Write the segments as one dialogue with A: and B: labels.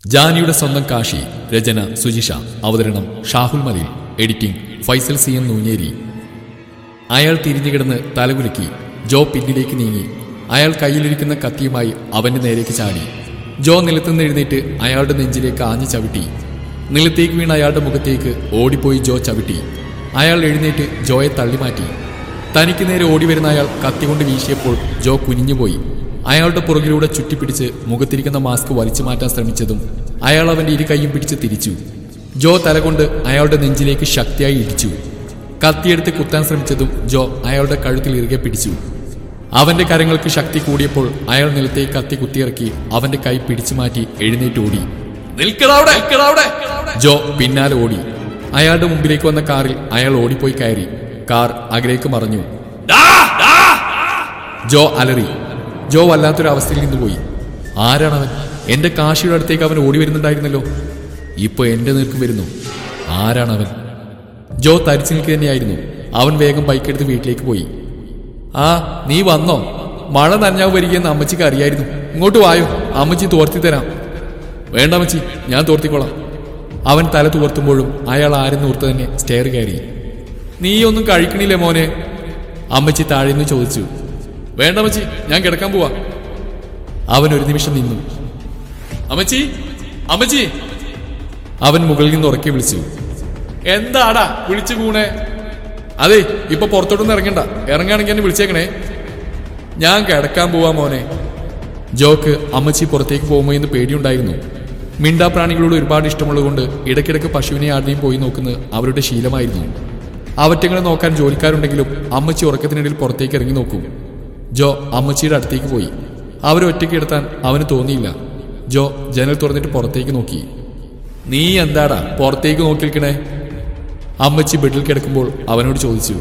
A: ജാനിയുടെ സ്വന്തം കാശി രചന സുജിഷ അവതരണം Shahul Malil editing Faisal C M Noonjeri അയാൾ തിരിഞ്ഞുകിടന്ന് തലകുലുക്കി ജോ പിന്നിലേക്ക് നീങ്ങി അയാൾ കയ്യിലിരിക്കുന്ന കത്തിയുമായി അവന്റെ നേരേക്ക് ചാടി ജോ നിലത്തുനിന്ന് എഴുന്നേറ്റ് അയാളുടെ നെഞ്ചിലേക്ക് ആഞ്ഞു ചവിട്ടി നിലത്തേക്ക് വീണ അയാളുടെ മുഖത്തേക്ക് ഓടിപ്പോയി ജോ ചവിട്ടി അയാൾ എഴുന്നേറ്റ് ജോയെ തള്ളിമാറ്റി തനിക്ക് നേരെ ഓടി വരുന്ന അയാൾ കത്തി കൊണ്ട് വീശിയപ്പോൾ ജോ കുനിഞ്ഞുപോയി അയാളുടെ പുറകിലൂടെ ചുറ്റിപ്പിടിച്ച് മുഖത്തിരിക്കുന്ന മാസ്ക് വലിച്ചു മാറ്റാൻ ശ്രമിച്ചതും അയാൾ അവന്റെ ഇരു കൈയും പിടിച്ച് തിരിച്ചു ജോ തലകൊണ്ട് അയാളുടെ നെഞ്ചിലേക്ക് ശക്തിയായി ഇടിച്ചു കത്തിയെടുത്ത് കുത്താൻ ശ്രമിച്ചതും ജോ അയാളുടെ കഴുത്തിൽ ഇറുകെ പിടിച്ചു അവന്റെ കരങ്ങൾക്ക് ശക്തി കൂടിയപ്പോൾ അയാൾ നിലത്തേക്ക് കത്തി കുത്തിയിറക്കി അവന്റെ കൈ പിടിച്ചു മാറ്റി എഴുന്നേറ്റ് ഓടി നിൽക്കടാവിടെ നിൽക്കടാവിടെ ജോ പിന്നാലെ ഓടി അയാളുടെ മുമ്പിലേക്ക് വന്ന കാറിൽ അയാൾ ഓടിപ്പോയി കയറി കാർ അകലേക്ക് മറഞ്ഞു ജോ അലറി ജോ വല്ലാത്തൊരു അവസ്ഥയിൽ നിന്ന് പോയി ആരാണവൻ എന്റെ കാശിയുടെ അടുത്തേക്ക് അവൻ ഓടി വരുന്നുണ്ടായിരുന്നല്ലോ ഇപ്പൊ എന്റെ നേർക്ക് വരുന്നു ആരാണവൻ ജോ തരിച്ചു നിൽക്കുക തന്നെയായിരുന്നു അവൻ വേഗം ബൈക്കെടുത്ത് വീട്ടിലേക്ക് പോയി ആ നീ വന്നോ മഴ നനഞ്ഞാവ് വരികയെന്ന് അമ്മച്ചിക്ക് അറിയായിരുന്നു ഇങ്ങോട്ട് വായോ അമ്മച്ചി തോർത്തി തരാം വേണ്ട അമ്മച്ചി ഞാൻ തോർത്തിക്കോളാം അവൻ തല തുവർത്തുമ്പോഴും അയാൾ ആരും ഓർത്ത് തന്നെ സ്റ്റെയർ കയറി നീ ഒന്നും കഴിക്കണില്ലേ മോനെ അമ്മച്ചി താഴെ നിന്ന് ചോദിച്ചു വേണ്ട അമ്മച്ചി ഞാൻ കിടക്കാൻ പോവാ അവൻ ഒരു നിമിഷം നിന്നു അമ്മച്ചി അമ്മച്ചി അവൻ മുകളിൽ നിന്ന് ഉറക്കെ വിളിച്ചു എന്താടാ വിളിച്ചു കൂണേ അതെ ഇപ്പൊ പുറത്തോട്ടൊന്നും ഇറങ്ങണ്ട ഇറങ്ങാണെങ്കിൽ എന്നെ വിളിച്ചേക്കണേ ഞാൻ കിടക്കാൻ പോവാ മോനെ ജോക്ക് അമ്മച്ചി പുറത്തേക്ക് പോകുമോ എന്ന് പേടിയുണ്ടായിരുന്നു മിണ്ടാപ്രാണികളോട് ഒരുപാട് ഇഷ്ടമുള്ളതുകൊണ്ട് ഇടയ്ക്കിടയ്ക്ക് പശുവിനെ ആടിനെയും പോയി നോക്കുന്നത് അവരുടെ ശീലമായിരുന്നു അവറ്റങ്ങളെ നോക്കാൻ ജോലിക്കാരുണ്ടെങ്കിലും അമ്മച്ചി ഉറക്കത്തിനിടയിൽ പുറത്തേക്ക് ഇറങ്ങി നോക്കും ജോ അമ്മച്ചിയുടെ അടുത്തേക്ക് പോയി അവരെ ഒറ്റയ്ക്ക് എടുത്താൻ അവന് തോന്നിയില്ല ജോ ജനൽ തുറന്നിട്ട് പുറത്തേക്ക് നോക്കി നീ എന്താടാ പുറത്തേക്ക് നോക്കി നിൽക്കണേ അമ്മച്ചി ബെഡിൽ കിടക്കുമ്പോൾ അവനോട് ചോദിച്ചു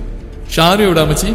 A: ഷാനു എവിടെ അമ്മച്ചി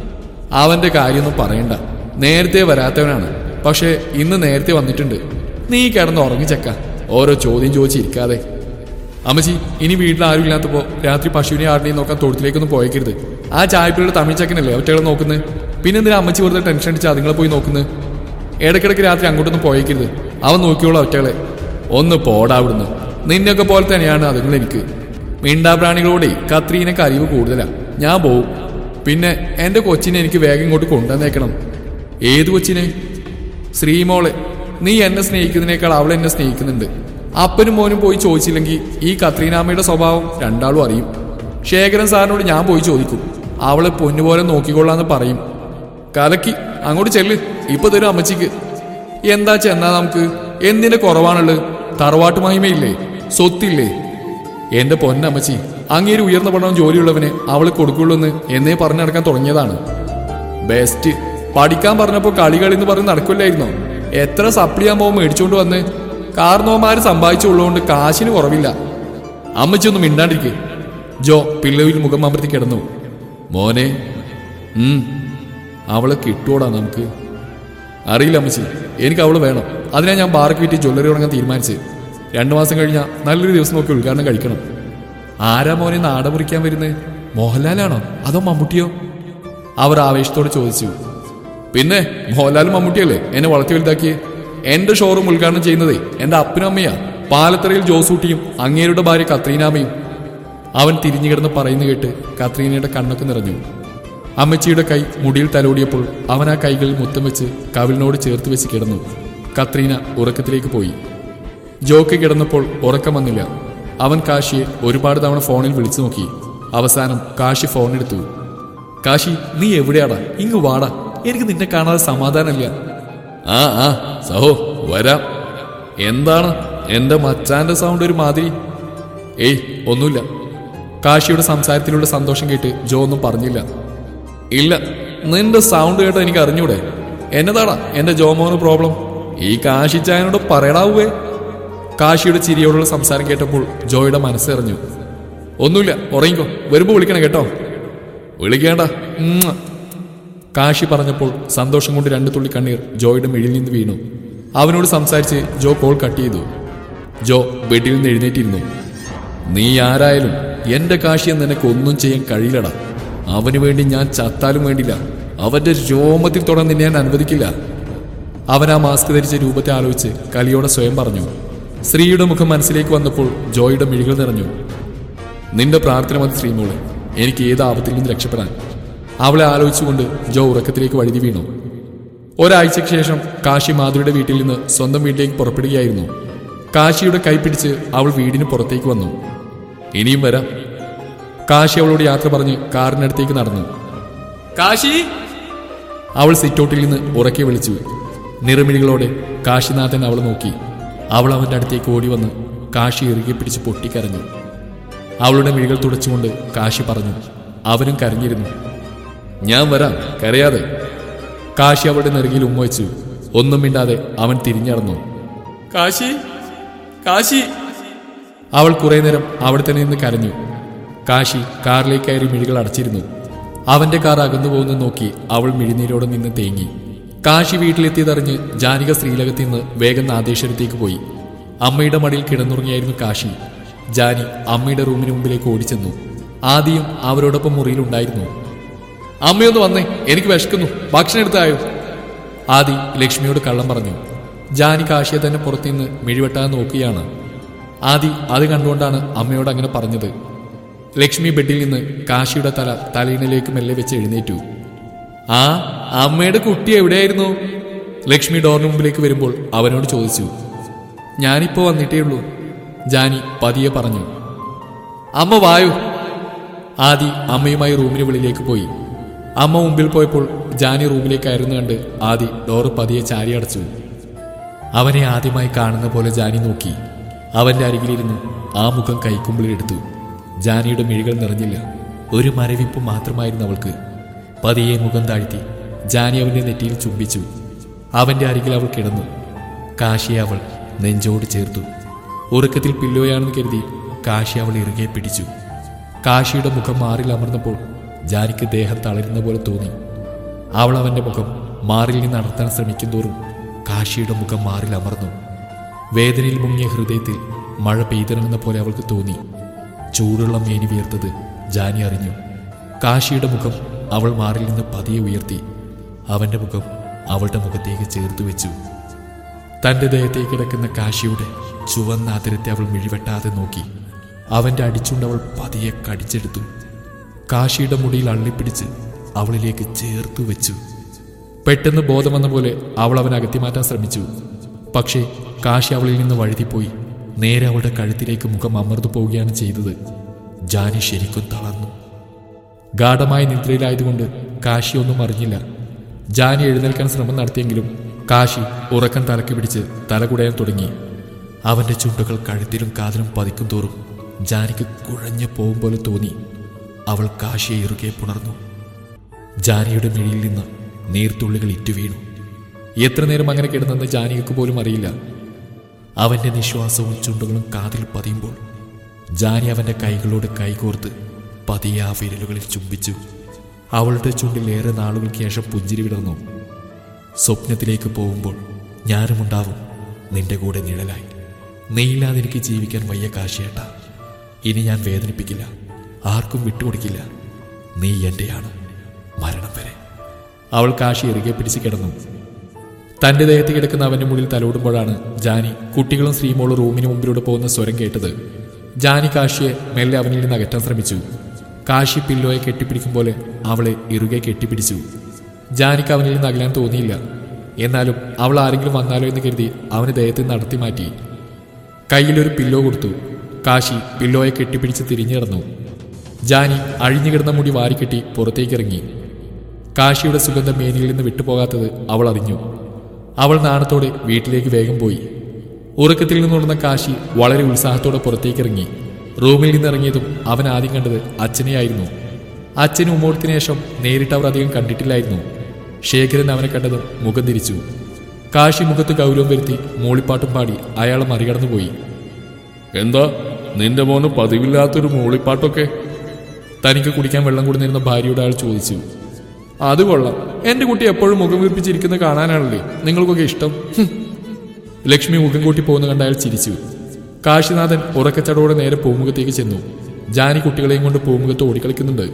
A: അവന്റെ കാര്യമൊന്നും പറയണ്ട നേരത്തെ വരാത്തവനാണ് പക്ഷേ ഇന്ന് നേരത്തെ വന്നിട്ടുണ്ട് നീ കിടന്ന് ഉറങ്ങിച്ചക്ക ഓരോ ചോദ്യം ചോദിച്ചിരിക്കാതെ അമ്മച്ചി ഇനി വീട്ടിൽ ആരും ഇല്ലാത്തപ്പോ രാത്രി പശുവിനെ ആടിനെയും നോക്കാൻ തൊഴുത്തിലേക്കൊന്നും പോയേക്കരുത് ആ ചായപ്പിള്ള തമിഴ് ചക്കനല്ലേ ഒറ്റകളെ നോക്കുന്നത് പിന്നെ എന്തിനാ അമ്മച്ചി വെറുതെ ടെൻഷൻ അടിച്ച് അതുങ്ങളെ പോയി നോക്കുന്നത് ഇടയ്ക്കിടയ്ക്ക് രാത്രി അങ്ങോട്ടൊന്നും പോയേക്കരുത് അവൻ നോക്കിയോളൂ ഒറ്റകളെ ഒന്ന് പോടാ അവിടുന്ന് നിന്നൊക്കെ പോലെ തന്നെയാണ് അതുങ്ങൾ എനിക്ക് മിണ്ടാപ്രാണികളോടെ കത്രീനൊക്കെ അറിവ് കൂടുതലാ ഞാൻ പോവും പിന്നെ എന്റെ കൊച്ചിനെ എനിക്ക് വേഗം ഇങ്ങോട്ട് കൊണ്ടുവന്നേക്കണം ഏത് കൊച്ചിനെ ശ്രീമോളെ നീ എന്നെ സ്നേഹിക്കുന്നതിനേക്കാൾ അവൾ എന്നെ സ്നേഹിക്കുന്നുണ്ട് അപ്പനും മോനും പോയി ചോദിച്ചില്ലെങ്കിൽ ഈ കത്രീനാമ്മയുടെ സ്വഭാവം രണ്ടാളും അറിയും ശേഖരൻ സാറിനോട് ഞാൻ പോയി ചോദിക്കും അവളെ പൊന്നുപോലെ നോക്കിക്കൊള്ളാന്ന് പറയും കലക്കി അങ്ങോട്ട് ചെല്ല് ഇപ്പൊ തരും അമ്മച്ചിക്ക് എന്താ ചെന്നാ നമുക്ക് എന്തിന്റെ കുറവാണുള്ളത് തറവാട്ട് മഹിമയില്ലേ സ്വത്തില്ലേ എന്റെ പൊന്നമ്മച്ചി അങ്ങേര് ഉയർന്ന പഠനം ജോലിയുള്ളവന് അവള് കൊടുക്കുള്ളൂ എന്ന് എന്നേ പറഞ്ഞു നടക്കാൻ തുടങ്ങിയതാണ് ബെസ്റ്റ് പഠിക്കാൻ പറഞ്ഞപ്പോ കളി കളി എന്ന് പറഞ്ഞ് നടക്കില്ലായിരുന്നോ എത്ര സപ്ലി ആകുമ്പോ മേടിച്ചോണ്ട് വന്ന് കാർന്നോമാര് സമ്പാദിച്ചുള്ളതുകൊണ്ട് കാശിന് കുറവില്ല അമ്മച്ചി ഒന്നും മിണ്ടാണ്ടിരിക്കെ ജോ പിള്ളവിൽ മുഖം അമർത്തി കിടന്നു മോനെ ഉം അവളെ കിട്ടുവോടാ നമുക്ക് അറിയില്ല അമ്മച്ചി എനിക്ക് അവള് വേണം അതിനാ ഞാൻ ബാർക്ക് വിറ്റ് ജ്വല്ലറി തുടങ്ങാൻ തീരുമാനിച്ച് രണ്ടു മാസം കഴിഞ്ഞാൽ നല്ലൊരു ദിവസം നോക്കി ഉദ്ഘാടനം കഴിക്കണം ആരാ മോനെ നാട മുറിക്കാൻ വരുന്നത് മോഹൻലാലാണോ അതോ മമ്മൂട്ടിയോ അവർ ആവേശത്തോടെ ചോദിച്ചു പിന്നെ മോഹൻലാലും മമ്മൂട്ടിയല്ലേ എന്നെ വളർത്തി വലുതാക്കിയേ എന്റെ ഷോറൂം ഉദ്ഘാടനം ചെയ്യുന്നതേ എന്റെ അപ്പനും അമ്മയാ പാലത്തറയിൽ ജോസൂട്ടിയും അങ്ങേരുടെ ഭാര്യ കത്രീനാമയും അവൻ തിരിഞ്ഞു കിടന്ന് പറയുന്നു കേട്ട് കത്രീനയുടെ കണ്ണൊക്കെ നിറഞ്ഞു അമ്മച്ചിയുടെ കൈ മുടിയിൽ തലോടിയപ്പോൾ അവൻ ആ കൈകളിൽ മുത്തം വെച്ച് കവിളിനോട് ചേർത്ത് വെച്ച് കിടന്നു കത്രീന ഉറക്കത്തിലേക്ക് പോയി ജോക്ക് കിടന്നപ്പോൾ ഉറക്കം വന്നില്ല അവൻ കാശിയെ ഒരുപാട് തവണ ഫോണിൽ വിളിച്ചു നോക്കി അവസാനം കാശി ഫോൺ എടുത്തു കാശി നീ എവിടെയാടാ ഇങ്ങ് വാടാ എനിക്ക് നിന്നെ കാണാതെ സമാധാനമില്ല ആ ആ സഹോ വരാം എന്താണ് എന്റെ മച്ചാന്റെ സൗണ്ട് ഒരു മാതിരി ഏയ് ഒന്നുമില്ല കാശിയുടെ സംസാരത്തിലുള്ള സന്തോഷം കേട്ട് ജോ ഒന്നും പറഞ്ഞില്ല ഇല്ല നിന്റെ സൗണ്ട് കേട്ടോ എനിക്ക് അറിഞ്ഞൂടെ എന്നതാടാ എന്റെ ജോമോന് പ്രോബ്ലം ഈ കാശിച്ചായനോട് പറയടാവേ കാശിയുടെ ചിരിയോടുള്ള സംസാരം കേട്ടപ്പോൾ ജോയുടെ മനസ്സറിഞ്ഞു ഒന്നുമില്ല ഉറങ്ങിക്കോ വരുമ്പോ വിളിക്കണം കേട്ടോ വിളിക്കേണ്ട ഉമ്മ. കാശി പറഞ്ഞപ്പോൾ സന്തോഷം കൊണ്ട് രണ്ടു തുള്ളി കണ്ണീർ ജോയുടെ മെഴിൽ നിന്ന് വീണു അവനോട് സംസാരിച്ച് ജോ കോൾ കട്ട് ചെയ്തു ജോ ബെഡിൽ നിന്ന് എഴുന്നേറ്റിരുന്നു നീ ആരായാലും എന്റെ കാശിയെ നിനക്ക് ഒന്നും ചെയ്യാൻ കഴിയില്ലടാ അവന് വേണ്ടി ഞാൻ ചത്താലും വേണ്ടില്ല അവന്റെ രോമത്തിൽ തൊടാൻ നിന്നെ ഞാൻ അനുവദിക്കില്ല അവൻ ആ മാസ്ക് ധരിച്ച രൂപത്തെ ആലോചിച്ച് കലിയോടെ സ്വയം പറഞ്ഞു സ്ത്രീയുടെ മുഖം മനസ്സിലേക്ക് വന്നപ്പോൾ ജോയുടെ മിഴികൾ നിറഞ്ഞു നിന്റെ പ്രാർത്ഥന മതി ശ്രീമോളെ എനിക്ക് ഏത് ആപത്തിൽ നിന്ന് രക്ഷപ്പെടാൻ അവളെ ആലോചിച്ചുകൊണ്ട് ജോ ഉറക്കത്തിലേക്ക് വഴുതി വീണു ഒരാഴ്ചയ്ക്ക് ശേഷം കാശി മാധുരിയുടെ വീട്ടിൽ നിന്ന് സ്വന്തം വീട്ടിലേക്ക് പുറപ്പെടുകയായിരുന്നു കാശിയുടെ കൈ പിടിച്ച് അവൾ വീടിന് പുറത്തേക്ക് വന്നു ഇനിയും വരാം കാശി അവളോട് യാത്ര പറഞ്ഞ് കാറിനടുത്തേക്ക് നടന്നു കാശി അവൾ സിറ്റൗട്ടിൽ നിന്ന് ഉറക്കെ വിളിച്ചു നിറമിഴികളോടെ കാശിനാഥൻ അവളെ നോക്കി അവൾ അവന്റെ അടുത്തേക്ക് ഓടി വന്ന് കാശി ഇറുകെ പിടിച്ച് പൊട്ടിക്കരഞ്ഞു അവളുടെ മിഴികൾ തുടച്ചുകൊണ്ട് കാശി പറഞ്ഞു അവനും കരഞ്ഞിരുന്നു ഞാൻ വരാം കരയാതെ കാശി അവളുടെ നെറുകിൽ ഉമ്മവച്ചു ഒന്നും മിണ്ടാതെ അവൻ തിരിഞ്ഞടന്നു കാശി കാശി അവൾ കുറെ നേരം അവിടെ തന്നെ നിന്ന് കരഞ്ഞു കാശി കാറിലേക്ക് കയറി മിഴികൾ അടച്ചിരുന്നു അവന്റെ കാർ അകന്നു പോകുന്നത് നോക്കി അവൾ മിഴിനീരോടെ നിന്ന് തേങ്ങി കാശി വീട്ടിലെത്തിയതറിഞ്ഞ് ജാനിക ശ്രീലകത്ത് നിന്ന് വേഗം നാദേശ്വരത്തേക്ക് പോയി അമ്മയുടെ മടിയിൽ കിടന്നുറങ്ങിയായിരുന്നു കാശി ജാനി അമ്മയുടെ റൂമിന് മുമ്പിലേക്ക് ഓടിച്ചെന്നു ആദ്യം അവരോടൊപ്പം മുറിയിലുണ്ടായിരുന്നു അമ്മയൊന്ന് വന്നേ എനിക്ക് വിശക്കുന്നു ഭക്ഷണം എടുത്തായോ ആദി ലക്ഷ്മിയോട് കള്ളം പറഞ്ഞു ജാനി കാശിയെ തന്നെ പുറത്തുനിന്ന് മിഴിവെട്ടാൻ നോക്കുകയാണ് ആദി അത് കണ്ടുകൊണ്ടാണ് അമ്മയോട് അങ്ങനെ പറഞ്ഞത് ലക്ഷ്മി ബെഡിൽ നിന്ന് കാശിയുടെ തല തലയിണിലേക്ക് മെല്ലെ വെച്ച് എഴുന്നേറ്റു ആ അമ്മയുടെ കുട്ടി എവിടെയായിരുന്നു ലക്ഷ്മി ഡോറിന് മുമ്പിലേക്ക് വരുമ്പോൾ അവനോട് ചോദിച്ചു ഞാനിപ്പോ വന്നിട്ടേ ഉള്ളൂ ജാനി പതിയെ പറഞ്ഞു അമ്മ വായു ആദി അമ്മയുമായി റൂമിന് വെളിയിലേക്ക് പോയി അമ്മ മുമ്പിൽ പോയപ്പോൾ ജാനി റൂമിലേക്കായിരുന്നു കണ്ട് ആദി ഡോറ് പതിയെ ചാരി അടച്ചു അവനെ ആദ്യമായി കാണുന്ന പോലെ ജാനി നോക്കി അവന്റെ അരികിലിരുന്നു ആ മുഖം കൈക്കുമ്പിളിലെടുത്തു ജാനിയുടെ മിഴികൾ നിറഞ്ഞില്ല ഒരു മരവിപ്പ് മാത്രമായിരുന്നു അവൾക്ക് പതിയെ മുഖം താഴ്ത്തി ജാനി അവന്റെ നെറ്റിയിൽ ചുംബിച്ചു അവന്റെ അരികിൽ അവൾ കിടന്നു കാശിയെ അവൾ നെഞ്ചോട് ചേർത്തു ഉറക്കത്തിൽ പില്ലോയാണെന്ന് കരുതി കാശി അവൾ ഇറുകെ പിടിച്ചു കാശിയുടെ മുഖം മാറിൽ അമർന്നപ്പോൾ ജാനിക്ക് ദേഹം തളരുന്ന പോലെ തോന്നി അവൾ അവന്റെ മുഖം മാറിൽ നിന്ന് അടർത്താൻ ശ്രമിക്കും തോറും കാശിയുടെ മുഖം മാറിൽ അമർന്നു വേദനയിൽ മുങ്ങിയ ഹൃദയത്തിൽ മഴ പെയ്തിറങ്ങുന്ന പോലെ അവൾക്ക് തോന്നി ചൂടുള്ള മേനി വീർത്തത് ജാനി അറിഞ്ഞു കാശിയുടെ മുഖം അവൾ മാറിൽ നിന്ന് പതിയെ ഉയർത്തി അവന്റെ മുഖം അവളുടെ മുഖത്തേക്ക് ചേർത്ത് വെച്ചു തന്റെ ദേഹത്തേക്ക് കിടക്കുന്ന കാശിയുടെ ചുവന്ന അതിരത്തെ അവൾ മിഴിവെട്ടാതെ നോക്കി അവന്റെ അടിച്ചുകൊണ്ട് അവൾ പതിയെ കടിച്ചെടുത്തു കാശിയുടെ മുടിയിൽ അള്ളിപ്പിടിച്ച് അവളിലേക്ക് ചേർത്തു വെച്ചു പെട്ടെന്ന് ബോധം വന്ന പോലെ അവൾ അവൻ അകത്തി മാറ്റാൻ ശ്രമിച്ചു പക്ഷേ കാശി അവളിൽ നിന്ന് വഴുതിപ്പോയി നേരെ അവളുടെ കഴുത്തിലേക്ക് മുഖം അമർന്നു പോവുകയാണ് ചെയ്തത് ജാനി ശരിക്കും തളർന്നു ഗാഠമായ നിദ്രയിലായതുകൊണ്ട് കാശി ഒന്നും അറിഞ്ഞില്ല ജാനി എഴുന്നേൽക്കാൻ ശ്രമം നടത്തിയെങ്കിലും കാശി ഉറക്കം തലക്ക് പിടിച്ച് തല കുടയാൻ തുടങ്ങി അവന്റെ ചുണ്ടുകൾ കഴുത്തിലും കാതിലും പതിക്കും തോറും ജാനിക്ക് കുഴഞ്ഞു പോകും പോലെ തോന്നി അവൾ കാശിയെ ഇറുകെ പുണർന്നു ജാനിയുടെ മിഴിയിൽ നിന്ന് നീർത്തുള്ളികൾ ഇറ്റുവീണു എത്ര നേരം അങ്ങനെ കിടന്നെന്ന് ജാനികക്ക് പോലും അറിയില്ല അവന്റെ നിശ്വാസവും ചുണ്ടുകളും കാതിൽ പതിയുമ്പോൾ ജാനി അവന്റെ കൈകളോട് കൈകോർത്ത് പതിയെ ആ വിരലുകളിൽ ചുംബിച്ചു അവളുടെ ചുണ്ടിൽ ഏറെ നാളുകൾക്ക് ശേഷം പുഞ്ചിരി വിടർന്നു സ്വപ്നത്തിലേക്ക് പോകുമ്പോൾ ഞാനുമുണ്ടാവും നിന്റെ കൂടെ നിഴലായി നീയില്ലാതെ എനിക്ക് ജീവിക്കാൻ വയ്യ കാശിയേട്ട ഇനി ഞാൻ വേദനിപ്പിക്കില്ല ആർക്കും വിട്ടുകൊടുക്കില്ല നീ എന്റെയാണ് മരണം വരെ അവൾ കാശി ഇറുകെ പിടിച്ച് കിടന്നു തന്റെ ദേഹത്ത് കിടക്കുന്ന അവന്റെ മുന്നിൽ തലോടുമ്പോഴാണ് ജാനി കുട്ടികളും ശ്രീമോളും റൂമിന് മുമ്പിലൂടെ പോകുന്ന സ്വരം കേട്ടത് ജാനി കാശിയെ മെല്ലെ അവനിൽ നിന്ന് അകറ്റാൻ ശ്രമിച്ചു കാശി പില്ലോയെ കെട്ടിപ്പിടിക്കും പോലെ അവളെ ഇറുകെ കെട്ടിപ്പിടിച്ചു ജാനിക്ക് അവനിൽ നിന്ന് അകലാൻ തോന്നിയില്ല എന്നാലും അവൾ ആരെങ്കിലും വന്നാലോ എന്ന് കരുതി അവന് ദേഹത്ത് നിന്ന് നടത്തി മാറ്റി കയ്യിലൊരു പില്ലോ കൊടുത്തു കാശി പില്ലോയെ കെട്ടിപ്പിടിച്ച് തിരിഞ്ഞു കിടന്നു ജാനി അഴിഞ്ഞു കിടന്ന മുടി വാരിക്കെട്ടി പുറത്തേക്കിറങ്ങി കാശിയുടെ സുഗന്ധം മേനിയിൽ നിന്ന് വിട്ടുപോകാത്തത് അവൾ അറിഞ്ഞു അവൾ നാണത്തോടെ വീട്ടിലേക്ക് വേഗം പോയി ഉറക്കത്തിൽ നിന്നുണർന്ന കാശി വളരെ ഉത്സാഹത്തോടെ പുറത്തേക്കിറങ്ങി റൂമിൽ നിന്നിറങ്ങിയതും അവൻ ആദ്യം കണ്ടത് അച്ഛനെയായിരുന്നു അച്ഛനും ഉമ്മോടത്തിന് ശേഷം നേരിട്ട് അവർ അധികം കണ്ടിട്ടില്ലായിരുന്നു ശേഖരൻ അവനെ കണ്ടതും മുഖം തിരിച്ചു കാശി മുഖത്ത് ഗൗരവം വരുത്തി മൂളിപ്പാട്ടും പാടി അയാളെ മറികടന്നുപോയി
B: എന്താ നിന്റെ മോന് പതിവില്ലാത്തൊരു മൂളിപ്പാട്ടൊക്കെ
A: തനിക്ക് കുടിക്കാൻ വെള്ളം കൊടുന്നിരുന്ന ഭാര്യയോട് അയാൾ ചോദിച്ചു അത് കൊള്ളാം എന്റെ കുട്ടി എപ്പോഴും മുഖം വീർപ്പിച്ചിരിക്കുന്നത് കാണാനാണല്ലേ നിങ്ങൾക്കൊക്കെ ഇഷ്ടം ഹും. ലക്ഷ്മി മുഖം കൂട്ടി പോകുന്ന കണ്ട് അയാൾ ചിരിച്ചു കാശിനാഥൻ ഉറക്കച്ചടവോടെ നേരെ പൂമുഖത്തേക്ക് ചെന്നു ജാനി കുട്ടികളെയും കൊണ്ട് പൂമുഖത്ത് ഓടിക്കളിക്കുന്നുണ്ട്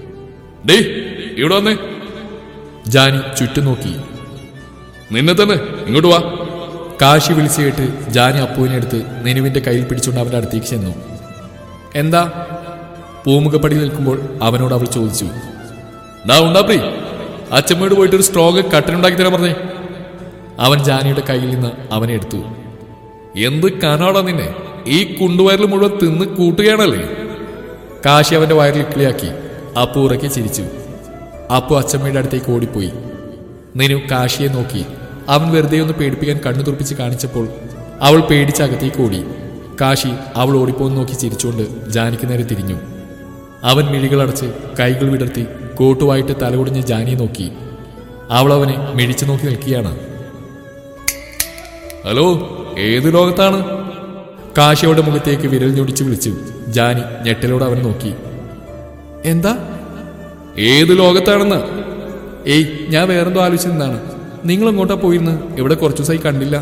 B: ഡേ ഇവിടെ വന്നേ
A: ജാനി ചുറ്റും നോക്കി
B: നിന്നെ തന്നെ ഇങ്ങോട്ട് വാ
A: കാശി വിളിച്ചു കേട്ട് ജാനി അപ്പുവിനെ എടുത്ത് നിനുവിന്റെ കയ്യിൽ പിടിച്ചുകൊണ്ട് അവന്റെ അടുത്തേക്ക് ചെന്നു എന്താ പൂമുഖപ്പടി നിൽക്കുമ്പോൾ അവനോട് അവൾ ചോദിച്ചു
B: ഡാ ഉണ്ടാ പ്രീ അച്ഛമ്മയോട് പോയിട്ട് ഒരു സ്ട്രോങ് കട്ടനുണ്ടാക്കി തരാൻ പറഞ്ഞേ
A: അവൻ ജാനിയുടെ കയ്യിൽ നിന്ന് അവനെ എടുത്തു
B: എന്ത് കനാടാ നിന്നെ ഈ കുണ്ടുവയറിൽ മുഴുവൻ തിന്ന് കൂട്ടുകയാണല്ലേ
A: കാശി അവന്റെ വയറിൽ ഇക്കിളിയാക്കി അപ്പു ഉറക്കെ ചിരിച്ചു അപ്പു അച്ചമ്മയുടെ അടുത്തേക്ക് ഓടിപ്പോയി നിനു കാശിയെ നോക്കി അവൻ വെറുതെ ഒന്ന് പേടിപ്പിക്കാൻ കണ്ണു തുറപ്പിച്ച് കാണിച്ചപ്പോൾ അവൾ പേടിച്ച് അകത്തേക്ക് ഓടി കാശി അവൾ ഓടിപ്പോന്ന് നോക്കി ചിരിച്ചുകൊണ്ട് ജാനിക്ക് നേരെ തിരിഞ്ഞു അവൻ മിഴികളടച്ച് കൈകൾ വിടർത്തി കോട്ടുവായിട്ട് തലകുടിഞ്ഞ് ജാനിയെ നോക്കി അവൾ അവനെ മിഴിച്ചു നോക്കി നിൽക്കുകയാണ്
B: ഹലോ ഏത് ലോകത്താണ്
A: കാശിയുടെ മുഖത്തേക്ക് വിരൽ ഞൊടിച്ച് വിളിച്ചു ജാനി ഞെട്ടലോടെ അവനെ നോക്കി എന്താ
B: ഏത് ലോകത്താണെന്ന്
A: ഏയ് ഞാൻ വേറെന്തോ ആലോചിച്ച് നിന്നാണ് നിങ്ങൾ എങ്ങോട്ടാ പോയിരുന്ന് ഇവിടെ കുറച്ചു ദിവസമായി കണ്ടില്ല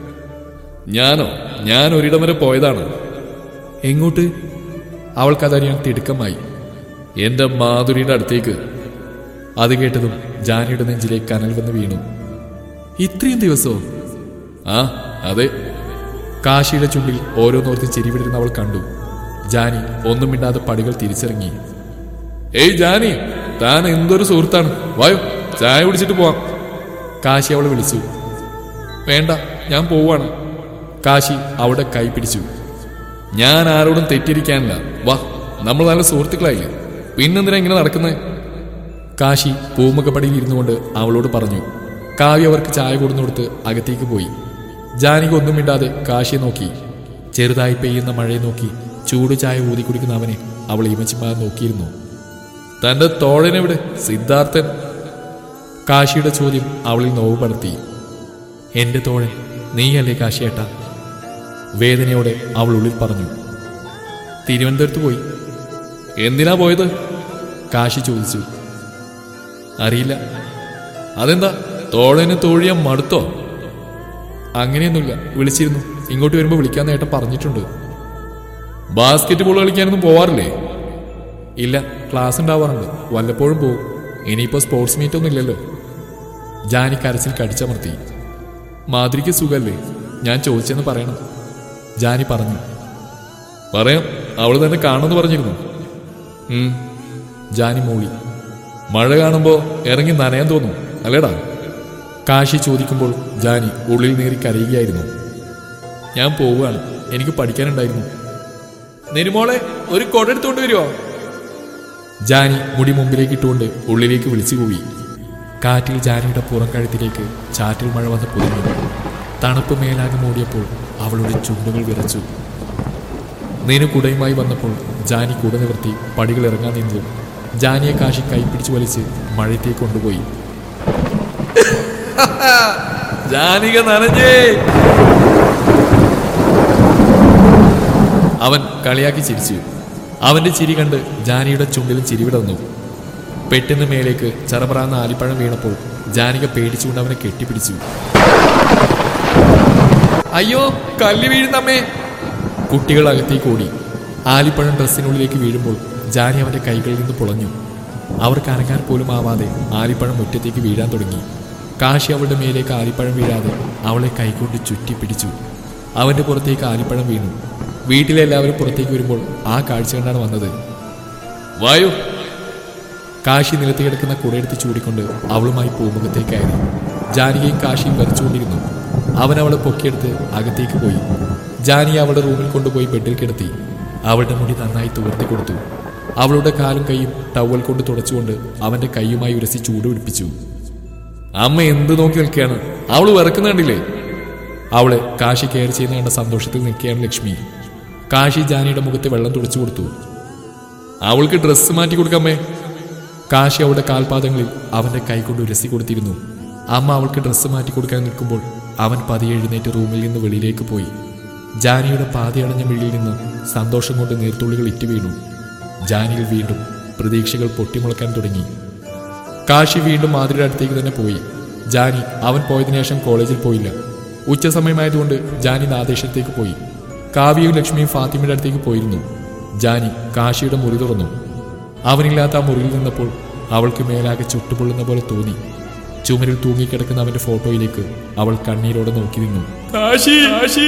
B: ഞാനോ ഞാൻ ഒരിടം വരെ പോയതാണ്
A: എങ്ങോട്ട് അവൾക്കതറിയാൻ തിടുക്കമായി
B: എന്റെ മാധുരിയുടെ അടുത്തേക്ക്
A: അത് കേട്ടതും ജാനിയുടെ നെഞ്ചിലേക്ക് കനൽ വന്ന് വീണു ഇത്രയും ദിവസമോ
B: ആ അതെ
A: കാശിയുടെ ചുണ്ടിൽ ഓരോന്നോർത്ത് ചിരിവിടുന്ന അവൾ കണ്ടു ജാനി ഒന്നും മിണ്ടാതെ പടികൾ തിരിച്ചിറങ്ങി
B: ഏയ് ജാനി താൻ എന്തൊരു സുഹൃത്താണ് വായോ ചായ കുടിച്ചിട്ട് പോവാം
A: കാശി അവളെ വിളിച്ചു വേണ്ട ഞാൻ പോവാണ് കാശി അവളുടെ കൈ പിടിച്ചു
B: ഞാൻ ആരോടും തെറ്റിരിക്കാനില്ല വാ നമ്മൾ നല്ല സുഹൃത്തുക്കളായില്ലേ പിന്നെന്തിനാ ഇങ്ങനെ നടക്കുന്നത്
A: കാശി പൂമുഖപ്പടിയിൽ ഇരുന്നുകൊണ്ട് അവളോട് പറഞ്ഞു കാവ്യ അവർക്ക് ചായ കൊടുന്നു കൊടുത്ത് അകത്തേക്ക് പോയി ജാനിക ഒന്നും മിണ്ടാതെ കാശിയെ നോക്കി ചെറുതായി പെയ്യുന്ന മഴയെ നോക്കി ചൂട് ചായ ഊതി കുടിക്കുന്ന അവനെ അവൾ ഇമച്ചിമാർ നോക്കിയിരുന്നു
B: തന്റെ തോഴനെവിടെ സിദ്ധാർത്ഥൻ
A: കാശിയുടെ ചോദ്യം അവളിൽ നോവ് പടർത്തി എന്റെ തോഴൻ നീയല്ലേ കാശിയേട്ട വേദനയോടെ അവൾ ഉള്ളിൽ പറഞ്ഞു തിരുവനന്തപുരത്ത് പോയി
B: എന്തിനാ പോയത്
A: കാശി ചോദിച്ചു അറിയില്ല
B: അതെന്താ തോഴന് തോഴിയാൻ മടുത്തോ
A: അങ്ങനെയൊന്നുമില്ല വിളിച്ചിരുന്നു ഇങ്ങോട്ട് വരുമ്പോൾ വിളിക്കാൻ ഏട്ടൻ പറഞ്ഞിട്ടുണ്ട്
B: ബാസ്കറ്റ് ബോൾ കളിക്കാനൊന്നും പോവാറില്ലേ
A: ഇല്ല ക്ലാസ് ഉണ്ടാവാറുണ്ട് വല്ലപ്പോഴും പോവും ഇനിയിപ്പോൾ സ്പോർട്സ് മീറ്റ് ഒന്നും ഇല്ലല്ലോ ജാനി കരച്ചിൽ കടിച്ചമർത്തി മാധുരിക്ക് സുഖല്ലേ ഞാൻ ചോദിച്ചെന്ന് പറയണം ജാനി പറഞ്ഞു
B: പറയാം അവള് തന്നെ കാണുമെന്ന് പറഞ്ഞിരുന്നു
A: ഉം. ജാനി മൂളി
B: മഴ കാണുമ്പോ ഇറങ്ങി നനയാൻ തോന്നും അല്ലേടാ
A: കാശി ചോദിക്കുമ്പോൾ ജാനി ഉള്ളിൽ നേറി കരയുകയായിരുന്നു ഞാൻ പോവുകയാണ് എനിക്ക് പഠിക്കാനുണ്ടായിരുന്നു
B: നെരുമോളെ ഒരു കൊട എടുത്തോണ്ട് വരുവോ
A: ജാനി മുടി മുമ്പിലേക്ക് ഇട്ടുകൊണ്ട് ഉള്ളിലേക്ക് വിളിച്ചു പോയി കാറ്റിൽ ജാനിയുടെ പുറം കഴുത്തിലേക്ക് ചാറ്റിൽ മഴ വന്ന് പൊതിഞ്ഞു തണുപ്പ് മേലാകെ മൂടിയപ്പോൾ അവളുടെ ചുണ്ടുകൾ വിറച്ചു നീനു കുടയുമായി വന്നപ്പോൾ ജാനി കുട നിവർത്തി പടികൾ ഇറങ്ങാൻ നിന്നു ജാനിയെ കാശി കൈപ്പിടിച്ചു വലിച്ച് മഴയത്തേക്ക് കൊണ്ടുപോയി
B: ജാനിക നനഞ്ഞേ
A: അവൻ കളിയാക്കി ചിരിച്ചു അവന്റെ ചിരി കണ്ട് ജാനിയുടെ ചുണ്ടിലും ചിരി വിടർന്നു പെട്ടെന്ന് മേലേക്ക് ചറപറാന്ന ആലിപ്പഴം വീണപ്പോൾ ജാനിക പേടിച്ചുകൊണ്ട് അവനെ കെട്ടിപ്പിടിച്ചു
B: അയ്യോ കല്ല് വീഴുന്നമ്മേ
A: കുട്ടികൾ അകത്തേക്ക് ഓടി ആലിപ്പഴം ഡ്രസ്സിനുള്ളിലേക്ക് വീഴുമ്പോൾ ജാനി അവന്റെ കൈകളിൽ നിന്ന് പുളഞ്ഞു അവർക്ക് അനങ്ങാൻ പോലും ആവാതെ ആലിപ്പഴം മുറ്റത്തേക്ക് വീഴാൻ തുടങ്ങി കാശി അവളുടെ മേലേക്ക് ആലിപ്പഴം വീഴാതെ അവളെ കൈകൊണ്ട് ചുറ്റി പിടിച്ചു അവന്റെ പുറത്തേക്ക് ആലിപ്പഴം വീണു വീട്ടിലെ എല്ലാവരും പുറത്തേക്ക് വരുമ്പോൾ ആ കാഴ്ച കണ്ടാണ് വന്നത്
B: വായു
A: കാശി നിലത്ത് കിടക്കുന്ന കുടയെടുത്ത് ചൂടിക്കൊണ്ട് അവളുമായി പൂമുഖത്തേക്കായിരുന്നു ജാനികയും കാശിയും വരച്ചുകൊണ്ടിരുന്നു അവൻ അവളെ പൊക്കിയെടുത്ത് അകത്തേക്ക് പോയി ജാനിയെ അവളുടെ റൂമിൽ കൊണ്ടുപോയി ബെഡിൽ കിടത്തി അവളുടെ മുടി നന്നായി തുവർത്തി കൊടുത്തു അവളുടെ കാലും കൈയും ടവൽ കൊണ്ട് തുടച്ചുകൊണ്ട് അവന്റെ കൈയുമായി ഉരസി ചൂട് പിടിപ്പിച്ചു
B: അമ്മ എന്ത് നോക്കി നിൽക്കുകയാണ് അവള് വിറക്കുന്ന കണ്ടില്ലേ
A: അവളെ കാശി കെയർ ചെയ്യുന്ന കണ്ട സന്തോഷത്തിൽ നിൽക്കുകയാണ് ലക്ഷ്മി കാശി ജാനിയുടെ മുഖത്ത് വെള്ളം തുടച്ചു കൊടുത്തു
B: അവൾക്ക് ഡ്രസ്സ് മാറ്റി കൊടുക്കമ്മേ
A: കാശി അവളുടെ കാൽപാദങ്ങളിൽ അവന്റെ കൈകൊണ്ട് ഉരസി കൊടുത്തിരുന്നു അമ്മ അവൾക്ക് ഡ്രസ്സ് മാറ്റി കൊടുക്കാൻ നിൽക്കുമ്പോൾ അവൻ പതിയെ എഴുന്നേറ്റ് റൂമിൽ നിന്ന് വെളിയിലേക്ക് പോയി ജാനിയുടെ പാതയടഞ്ഞ മിഴിയിൽ നിന്ന് സന്തോഷം കൊണ്ട് നീർത്തുള്ളികൾ ഇറ്റു വീണു ജാനിയിൽ വീണ്ടും പ്രതീക്ഷകൾ പൊട്ടിമുളക്കാൻ തുടങ്ങി കാശി വീണ്ടും മാതിരിയുടെ അടുത്തേക്ക് തന്നെ പോയി ജാനി അവൻ പോയതിനു ശേഷം കോളേജിൽ പോയില്ല ഉച്ച സമയമായതുകൊണ്ട് ജാനി നാദേശത്തേക്ക് പോയി കാവ്യയും ലക്ഷ്മിയും ഫാത്തിമയുടെ അടുത്തേക്ക് പോയിരുന്നു ജാനി കാശിയുടെ മുറി തുറന്നു അവനില്ലാത്ത ആ മുറിയിൽ നിന്നപ്പോൾ അവൾക്ക് മേലാകെ ചുട്ടുപൊള്ളുന്ന പോലെ തോന്നി ചുമരിൽ തൂങ്ങിക്കിടക്കുന്ന അവന്റെ ഫോട്ടോയിലേക്ക് അവൾ കണ്ണീരോടെ നോക്കി നിന്നു
B: കാശി കാശി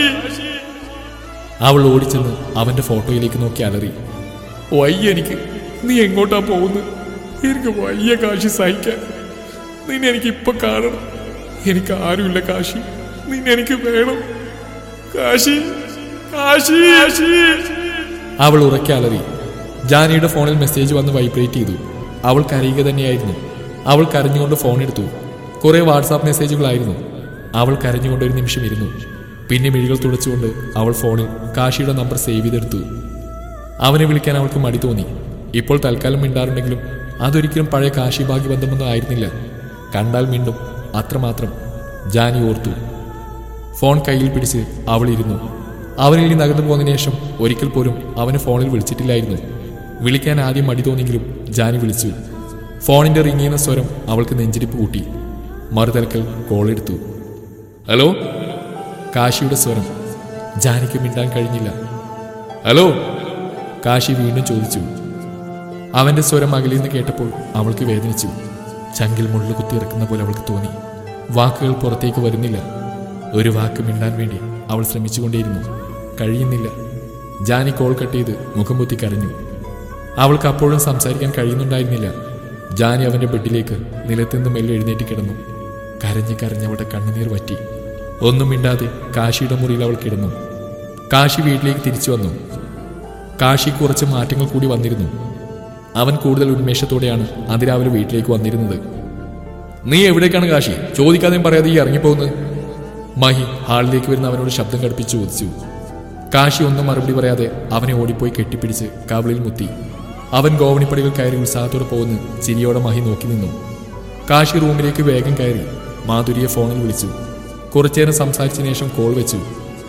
A: അവൾ ഓടിച്ചെന്ന് അവന്റെ ഫോട്ടോയിലേക്ക് നോക്കി അലറി
B: വയ്യ എനിക്ക് നീ എങ്ങോട്ടാ പോകുന്നത് എനിക്ക് വയ്യ കാശി സഹിക്കാൻ നിന്നെ എനിക്ക് ഇപ്പൊ കാണണം എനിക്ക് ആരുമില്ല കാശി നിന്നെ എനിക്ക് വേണം കാശി കാശി കാശി
A: അവൾ ഉറക്കെ അലറി ജാനിയുടെ ഫോണിൽ മെസ്സേജ് വന്ന് വൈബ്രേറ്റ് ചെയ്തു അവൾ കരയുക തന്നെയായിരുന്നു അവൾ കരഞ്ഞുകൊണ്ട് ഫോൺ എടുത്തു കുറെ വാട്സാപ്പ് മെസ്സേജുകളായിരുന്നു അവൾ കരഞ്ഞുകൊണ്ട് ഒരു നിമിഷം ഇരുന്നു പിന്നെ മിഴികൾ തുടച്ചുകൊണ്ട് അവൾ ഫോണിൽ കാശിയുടെ നമ്പർ സേവ് ചെയ്തെടുത്തു അവനെ വിളിക്കാൻ അവൾക്ക് മടി തോന്നി ഇപ്പോൾ തൽക്കാലം മിണ്ടാറുണ്ടെങ്കിലും അതൊരിക്കലും പഴയ കാശി ഭാഗ്യ ബന്ധമൊന്നും ആയിരുന്നില്ല കണ്ടാൽ മിണ്ടും അത്രമാത്രം ജാനി ഓർത്തു ഫോൺ കയ്യിൽ പിടിച്ച് അവൾ ഇരുന്നു അവനിൽ നിന്ന് അകന്നു പോകുന്നതിന് ശേഷം ഒരിക്കൽ പോലും അവന് ഫോണിൽ വിളിച്ചിട്ടില്ലായിരുന്നു വിളിക്കാൻ ആദ്യം മടി തോന്നിയെങ്കിലും ജാനി വിളിച്ചു ഫോണിന്റെ റിങ്ങിയുന്ന സ്വരം അവൾക്ക് നെഞ്ചിരിപ്പ് കൂട്ടി മറുതലക്കൽ കോൾ എടുത്തു
B: ഹലോ
A: കാശിയുടെ സ്വരം ജാനിക്ക് മിണ്ടാൻ കഴിഞ്ഞില്ല
B: ഹലോ
A: കാശി വീണ്ടും ചോദിച്ചു അവന്റെ സ്വരം അകലിൽ നിന്ന് കേട്ടപ്പോൾ അവൾക്ക് വേദനിച്ചു ചങ്കിൽ മുള്ളു കുത്തിയിറക്കുന്ന പോലെ അവൾക്ക് തോന്നി വാക്കുകൾ പുറത്തേക്ക് വരുന്നില്ല ഒരു വാക്ക് മിണ്ടാൻ വേണ്ടി അവൾ ശ്രമിച്ചുകൊണ്ടേയിരുന്നു കഴിയുന്നില്ല ജാനി കോൾ കട്ട് ചെയ്ത് മുഖം പൊത്തി കരഞ്ഞു അവൾക്ക് അപ്പോഴും സംസാരിക്കാൻ കഴിയുന്നുണ്ടായിരുന്നില്ല ജാനി അവന്റെ ബെഡിലേക്ക് നിലത്തുനിന്ന് മെല്ലെ എഴുന്നേറ്റ് കിടന്നു കരഞ്ഞ് കരഞ്ഞ് അവളുടെ കണ്ണുനീർ വറ്റി ഒന്നും മിണ്ടാതെ കാശിയുടെ മുറിയിൽ അവൾ കിടന്നു കാശി വീട്ടിലേക്ക് തിരിച്ചു വന്നു കാശി കുറച്ച് മാറ്റങ്ങൾ കൂടി വന്നിരുന്നു അവൻ കൂടുതൽ ഉന്മേഷത്തോടെയാണ് അതിരാവിലെ വീട്ടിലേക്ക് വന്നിരുന്നത്
B: നീ എവിടേക്കാണ് കാശി ചോദിക്കാതെയും പറയാതെ ഈ ഇറങ്ങിപ്പോകുന്നത്
A: മഹി ഹാളിലേക്ക് വരുന്ന അവനോട് ശബ്ദം കടുപ്പിച്ച് ചോദിച്ചു കാശി ഒന്നും മറുപടി പറയാതെ അവനെ ഓടിപ്പോയി കെട്ടിപ്പിടിച്ച് കവിളിൽ മുത്തി അവൻ ഗോവണിപ്പടികൾ കയറി ഉത്സാഹത്തോടെ പോകുന്ന ചിരിയോടെ മഹി നോക്കി നിന്നു കാശി റൂമിലേക്ക് വേഗം കയറി മാധുരിയെ ഫോണിൽ വിളിച്ചു കുറച്ചേരം സംസാരിച്ചതിന് ശേഷം കോൾ വെച്ചു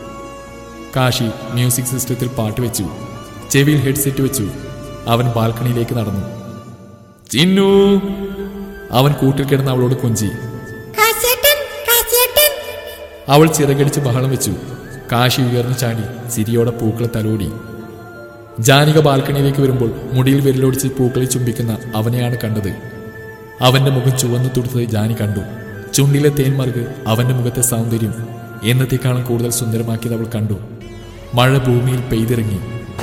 A: കാശി മ്യൂസിക് സിസ്റ്റത്തിൽ പാട്ട് വെച്ചു ചെവിയിൽ ഹെഡ്സെറ്റ് വെച്ചു അവൻ ബാൽക്കണിയിലേക്ക് നടന്നു
B: ചിന്നു
A: അവൻ കൂട്ടിൽ കിടന്ന് അവളോട് കൊഞ്ചി
C: കാശേട്ടൻ കാശേട്ടൻ
A: അവൾ ചിറകടിച്ച് ബഹളം വെച്ചു കാശി ഉയർന്നു ചാടി ചിരിയോടെ പൂക്കളെ തലോടി ജാനിക ബാൽക്കണിയിലേക്ക് വരുമ്പോൾ മുടിയിൽ വിരലോടിച്ച് പൂക്കളെ ചുംബിക്കുന്ന അവനെയാണ് കണ്ടത് അവന്റെ മുഖം ചുവന്നു തുടുത്തത് ജാനി കണ്ടു ചുണ്ടിലെ തേൻമറുക് അവന്റെ മുഖത്തെ സൗന്ദര്യം എന്നത്തേക്കാളും കൂടുതൽ സുന്ദരമാക്കിയത് അവൾ കണ്ടു മഴ ഭൂമിയിൽ പെയ്തിറങ്ങി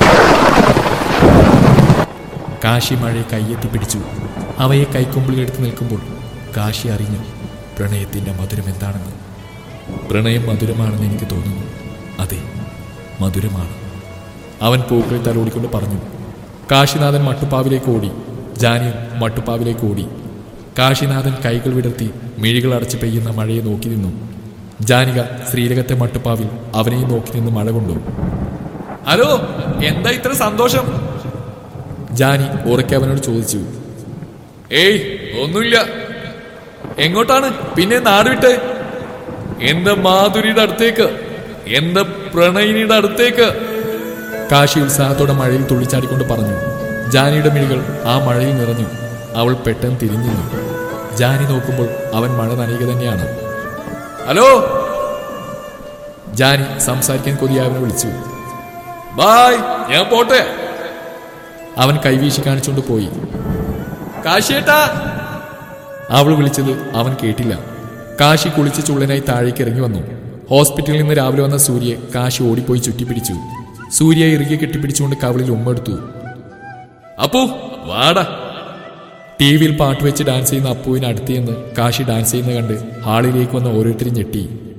A: കാശി മഴയെ കയ്യെത്തി പിടിച്ചു അവയെ കൈക്കൊമ്പിൽ എടുത്തു നിൽക്കുമ്പോൾ കാശി അറിഞ്ഞു പ്രണയത്തിന്റെ മധുരം എന്താണെന്ന് പ്രണയം മധുരമാണെന്ന് എനിക്ക് തോന്നുന്നു അതെ മധുരമാണ് അവൻ പൂക്കളിൽ തലോടിക്കൊണ്ട് പറഞ്ഞു കാശിനാഥൻ മട്ടുപ്പാവിലേക്ക് ഓടി ജാനിയും മട്ടുപ്പാവിലേക്ക് ഓടി കാശിനാഥൻ കൈകൾ വിടർത്തി മിഴികൾ അടച്ച് പെയ്യുന്ന മഴയെ നോക്കി നിന്നു ജാനിക ശ്രീരകത്തെ മട്ടുപ്പാവിൽ അവനെയും നോക്കി നിന്ന് മഴ കൊണ്ടു
B: ഹലോ എന്താ ഇത്ര സന്തോഷം
A: ജാനി ഉറക്കെ അവനോട് ചോദിച്ചു
B: ഏയ് ഒന്നുമില്ല എങ്ങോട്ടാണ് പിന്നെ നാട് വിട്ട് എന്റെ മാധുരിയുടെ അടുത്തേക്ക് എന്റെ പ്രണയിനിയുടെ അടുത്തേക്ക്
A: കാശി ഉത്സാഹത്തോടെ മഴയിൽ തുള്ളിച്ചാടിക്കൊണ്ട് പറഞ്ഞു ജാനിയുടെ മിഴികൾ ആ മഴയിൽ നിറഞ്ഞു അവൾ പെട്ടെന്ന് തിരിഞ്ഞു നിന്നു ജാനി നോക്കുമ്പോൾ അവൻ മഴ നനയുക തന്നെയാണ്
B: ഹലോ
A: ജാനി സംസാരിക്കാൻ കൊതിയായ അവനെ വിളിച്ചു
B: ബായ് ഞാൻ പോട്ടെ
A: അവൻ കൈവീശി കാണിച്ചുകൊണ്ട് പോയി
B: കാശിയേട്ടാ
A: അവൾ വിളിച്ചത് അവൻ കേട്ടില്ല കാശി കുളിച്ച് ചുള്ളനായി താഴേക്ക് ഇറങ്ങി വന്നു ഹോസ്പിറ്റലിൽ നിന്ന് രാവിലെ വന്ന സൂര്യയെ കാശി ഓടിപ്പോയി ചുറ്റിപ്പിടിച്ചു സൂര്യയെ ഇറുകെ കെട്ടിപ്പിടിച്ചുകൊണ്ട് കവിളിൽ ഉമ്മെടുത്തു
B: അപ്പു വാടാ
A: ടി വിയിൽ പാട്ട് വെച്ച് ഡാൻസ് ചെയ്യുന്ന അപ്പുവിന് അടുത്ത് നിന്ന് കാശി ഡാൻസ് ചെയ്യുന്ന കണ്ട് ഹാളിലേക്ക് വന്ന ഓരോരുത്തരും ഞെട്ടി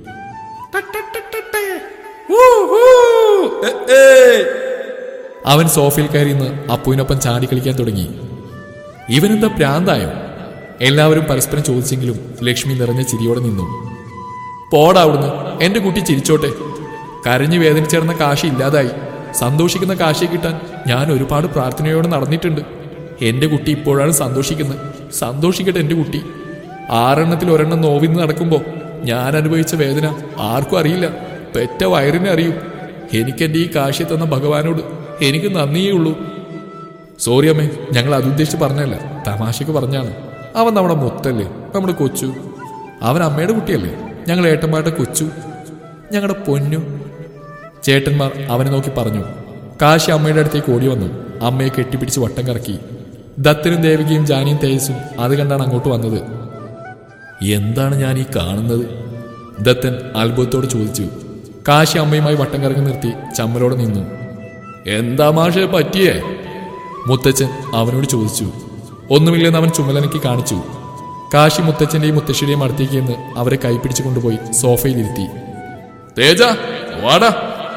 A: അവൻ സോഫയിൽ കയറി നിന്ന് അപ്പുവിനൊപ്പം ചാടി കളിക്കാൻ തുടങ്ങി ഇവനെന്താ പ്രാന്തായോ എല്ലാവരും പരസ്പരം ചോദിച്ചെങ്കിലും ലക്ഷ്മി നിറഞ്ഞ ചിരിയോടെ നിന്നു പോടാ അവിടുന്ന് എന്റെ കുട്ടി ചിരിച്ചോട്ടെ കരഞ്ഞു വേദനിച്ചേർന്ന കാശി ഇല്ലാതായി സന്തോഷിക്കുന്ന കാശിയെ കിട്ടാൻ ഞാൻ ഒരുപാട് പ്രാർത്ഥനയോടെ നടന്നിട്ടുണ്ട് എന്റെ കുട്ടി ഇപ്പോഴാണ് സന്തോഷിക്കുന്നത് സന്തോഷിക്കട്ടെ എന്റെ കുട്ടി ആറെണ്ണത്തിൽ ഒരെണ്ണം നോവിന്ന് നടക്കുമ്പോ ഞാൻ അനുഭവിച്ച വേദന ആർക്കും അറിയില്ല പെറ്റ വയറിനെ അറിയൂ എനിക്ക് എന്റെ ഈ കാശി തന്ന ഭഗവാനോട് എനിക്ക് നന്ദിയേ ഉള്ളൂ സോറി അമ്മേ ഞങ്ങൾ അതുദ്ദേശിച്ച് പറഞ്ഞല്ല തമാശക്ക് പറഞ്ഞാണ് അവൻ നമ്മുടെ മുത്തല്ലേ നമ്മുടെ കൊച്ചു അവൻ അമ്മയുടെ കുട്ടിയല്ലേ ഞങ്ങൾ ഏട്ടന്മാരുടെ കൊച്ചു ഞങ്ങളുടെ പൊന്നു ചേട്ടന്മാർ അവനെ നോക്കി പറഞ്ഞു കാശി അമ്മയുടെ അടുത്തേക്ക് ഓടി വന്നു അമ്മയെ കെട്ടിപ്പിടിച്ച് വട്ടം കറക്കി ദത്തനും ദേവികയും ജാനിയും തേജസും അത് കണ്ടാണ് അങ്ങോട്ട് വന്നത് എന്താണ് ഞാൻ ഈ കാണുന്നത് ദത്തൻ അത്ഭുതത്തോട് ചോദിച്ചു കാശി അമ്മയുമായി വട്ടം കറങ്ങി നിർത്തി ചമ്മലോടെ നിന്നു എന്താ മാഷെ പറ്റിയേ മുത്തച്ഛൻ അവനോട് ചോദിച്ചു ഒന്നുമില്ലെന്ന് അവൻ ചുമലനക്കി കാണിച്ചു കാശി മുത്തച്ഛന്റെയും മുത്തശ്ശിയുടെയും അടുത്തേക്ക് എന്ന് അവരെ കൈപ്പിടിച്ചു കൊണ്ടുപോയി സോഫയിലിരുത്തി തേജ വാടാ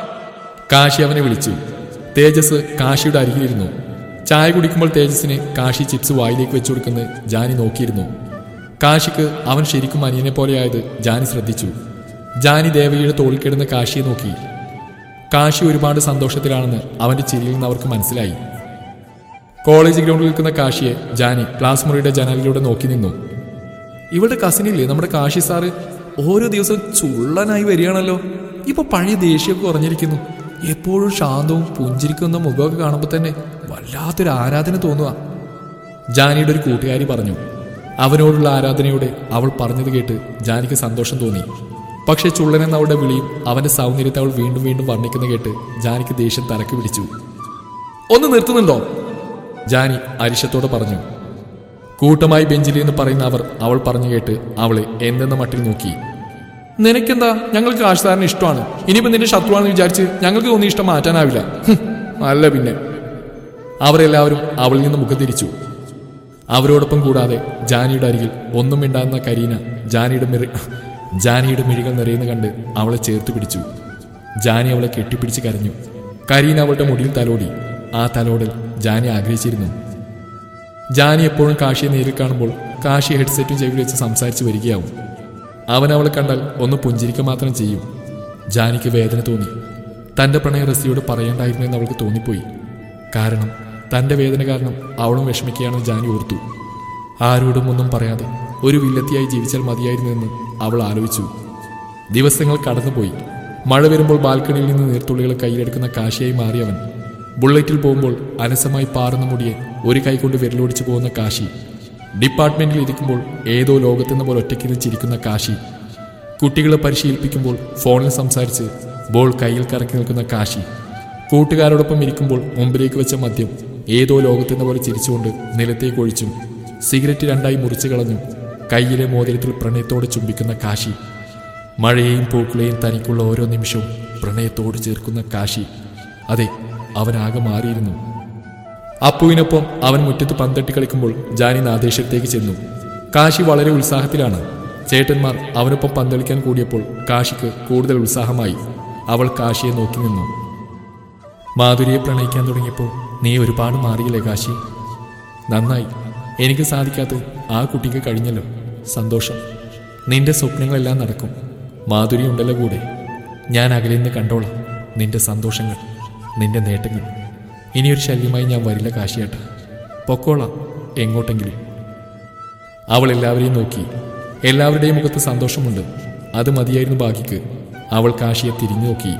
A: കാശി അവനെ വിളിച്ചു തേജസ് കാശിയുടെ അരികിലിരുന്നു ചായ കുടിക്കുമ്പോൾ തേജസിന് കാശി ചിപ്സ് വായിലേക്ക് വെച്ചു കൊടുക്കുന്നത് ജാനി നോക്കിയിരുന്നു കാശിക്ക് അവൻ ശരിക്കും അനിയനെ പോലെയായത് ജാനി ശ്രദ്ധിച്ചു ജാനി ദേവകിയുടെ തോളിൽ കിടന്ന് കാശിയെ നോക്കി കാശി ഒരുപാട് സന്തോഷത്തിലാണെന്ന് അവന്റെ ചിരിയിൽ നിന്ന് അവർക്ക് മനസ്സിലായി കോളേജ് ഗ്രൗണ്ടിൽ നിൽക്കുന്ന കാശിയെ ജാനി ക്ലാസ് മുറിയുടെ ജനലിലൂടെ നോക്കി നിന്നു ഇവളുടെ കസിനില്ലേ നമ്മുടെ കാശി സാറ് ഓരോ ദിവസവും ചുള്ളനായി വരികയാണല്ലോ ഇപ്പൊ പഴയ ദേഷ്യമൊക്കെ കുറഞ്ഞിരിക്കുന്നു എപ്പോഴും ശാന്തവും പുഞ്ചിരിക്കുന്ന മുഖമൊക്കെ കാണുമ്പോൾ തന്നെ വല്ലാത്തൊരു ആരാധന തോന്നുക ജാനിയുടെ ഒരു കൂട്ടുകാരി പറഞ്ഞു അവനോടുള്ള ആരാധനയോടെ അവൾ പറഞ്ഞത് കേട്ട് ജാനിക്ക് സന്തോഷം തോന്നി പക്ഷെ ചുള്ളനെന്ന അവളുടെ വിളിയും അവന്റെ സൗന്ദര്യത്തെ അവൾ വീണ്ടും വീണ്ടും വർണ്ണിക്കുന്ന കേട്ട് ജാനിക്ക് ദേഷ്യം തലക്ക് പിടിച്ചു ഒന്ന് നിർത്തുന്നുണ്ടോ ജാനി അരിശത്തോടെ പറഞ്ഞു കൂട്ടമായി ബെഞ്ചിൽ എന്ന് പറയുന്ന അവർ അവൾ പറഞ്ഞു കേട്ട് അവളെ എന്തെന്ന മട്ടിൽ നോക്കി നിനക്കെന്താ ഞങ്ങൾക്ക് ആശുസാറിന് ഇഷ്ടമാണ് ഇനിയിപ്പോ നിന്റെ ശത്രുവാണെന്ന് വിചാരിച്ച് ഞങ്ങൾക്ക് തോന്നിയ ഇഷ്ടം മാറ്റാനാവില്ല ഹും, അല്ല പിന്നെ അവരെല്ലാവരും അവളിൽ നിന്ന് മുഖം തിരിച്ചു അവരോടൊപ്പം കൂടാതെ ജാനിയുടെ അരികിൽ ഒന്നും മിണ്ടാകുന്ന കരീന ജാനിയുടെ മിറി ജാനിയുടെ മിഴികൾ നിറയുന്ന കണ്ട് അവളെ ചേർത്ത് പിടിച്ചു ജാനി അവളെ കെട്ടിപ്പിടിച്ച് കരഞ്ഞു കരീന അവളുടെ മുടിയിൽ തലോടി ആ തലോടൽ ജാനി ആഗ്രഹിച്ചിരുന്നു ജാനി എപ്പോഴും കാശിയെ നേരിൽ കാണുമ്പോൾ കാശി ഹെഡ്സെറ്റും ചെവിയിൽ വെച്ച് സംസാരിച്ച് വരികയാവും അവൻ അവളെ കണ്ടാൽ ഒന്ന് പുഞ്ചിരിക്കുക മാത്രം ചെയ്യും ജാനിക്ക് വേദന തോന്നി തന്റെ പ്രണയ റസിയോട് പറയണ്ടായിരുന്നു എന്ന് അവൾക്ക് തോന്നിപ്പോയി കാരണം തന്റെ വേദന കാരണം അവളും വിഷമിക്കുകയാണെന്ന് ജാനി ഓർത്തു ആരോടും ഒന്നും പറയാതെ ഒരു വില്ലത്തിയായി ജീവിച്ചാൽ മതിയായിരുന്നെന്ന് അവൾ ആലോചിച്ചു ദിവസങ്ങൾ കടന്നുപോയി മഴ വരുമ്പോൾ ബാൽക്കണിയിൽ നിന്ന് നീർത്തുള്ളികൾ കയ്യിലെടുക്കുന്ന കാശിയായി മാറിയവൻ ബുള്ളറ്റിൽ പോകുമ്പോൾ അലസമായി പാറുന്ന മുടിയെ ഒരു കൈകൊണ്ട് വിരലോടിച്ചു പോകുന്ന കാശി ഡിപ്പാർട്ട്മെന്റിൽ ഇരിക്കുമ്പോൾ ഏതോ ലോകത്തെന്ന പോലെ ഒറ്റയ്ക്കിരുന്ന് ചിരിക്കുന്ന കാശി കുട്ടികളെ പരിശീലിപ്പിക്കുമ്പോൾ ഫോണിൽ സംസാരിച്ച് ബോൾ കയ്യിൽ കറക്കി നിൽക്കുന്ന കാശി കൂട്ടുകാരോടൊപ്പം ഇരിക്കുമ്പോൾ മുമ്പിലേക്ക് വെച്ച മദ്യം ഏതോ ലോകത്തെന്ന പോലെ ചിരിച്ചുകൊണ്ട് നിലത്തേക്ക് ഒഴിച്ചും സിഗരറ്റ് രണ്ടായി മുറിച്ചു കളഞ്ഞും കയ്യിലെ മോതിരത്തിൽ പ്രണയത്തോടെ ചുംബിക്കുന്ന കാശി മഴയെയും പൂക്കളെയും തനിക്കുള്ള ഓരോ നിമിഷവും പ്രണയത്തോട് ചേർക്കുന്ന കാശി അതെ അവനാകെ മാറിയിരുന്നു അപ്പുവിനൊപ്പം അവൻ മുറ്റത്ത് പന്തട്ടി കളിക്കുമ്പോൾ ജാനി നാദേശത്തേക്ക് ചെന്നു കാശി വളരെ ഉത്സാഹത്തിലാണ് ചേട്ടന്മാർ അവനൊപ്പം പന്തളിക്കാൻ കൂടിയപ്പോൾ കാശിക്ക് കൂടുതൽ ഉത്സാഹമായി അവൾ കാശിയെ നോക്കി നിന്നു മാധുരിയെ പ്രണയിക്കാൻ തുടങ്ങിയപ്പോൾ നീ ഒരുപാട് മാറിയില്ലേ കാശി നന്നായി എനിക്ക് സാധിക്കാത്ത ആ കുട്ടിക്ക് കഴിഞ്ഞല്ലോ സന്തോഷം നിന്റെ സ്വപ്നങ്ങളെല്ലാം നടക്കും മാധുരി ഉണ്ടല്ലോ കൂടെ ഞാൻ അകലെ നിന്ന് കണ്ടോളാം നിന്റെ സന്തോഷങ്ങൾ നിന്റെ നേട്ടങ്ങൾ ഇനിയൊരു ശല്യമായി ഞാൻ വരില്ല കാശിയേട്ട പൊക്കോളാം എങ്ങോട്ടെങ്കിലും അവൾ എല്ലാവരെയും നോക്കി എല്ലാവരുടെയും മുഖത്ത് സന്തോഷമുണ്ട് അത് മതിയായിരുന്നു ബാക്കിക്ക് അവൾ കാശിയെ തിരിഞ്ഞു നോക്കി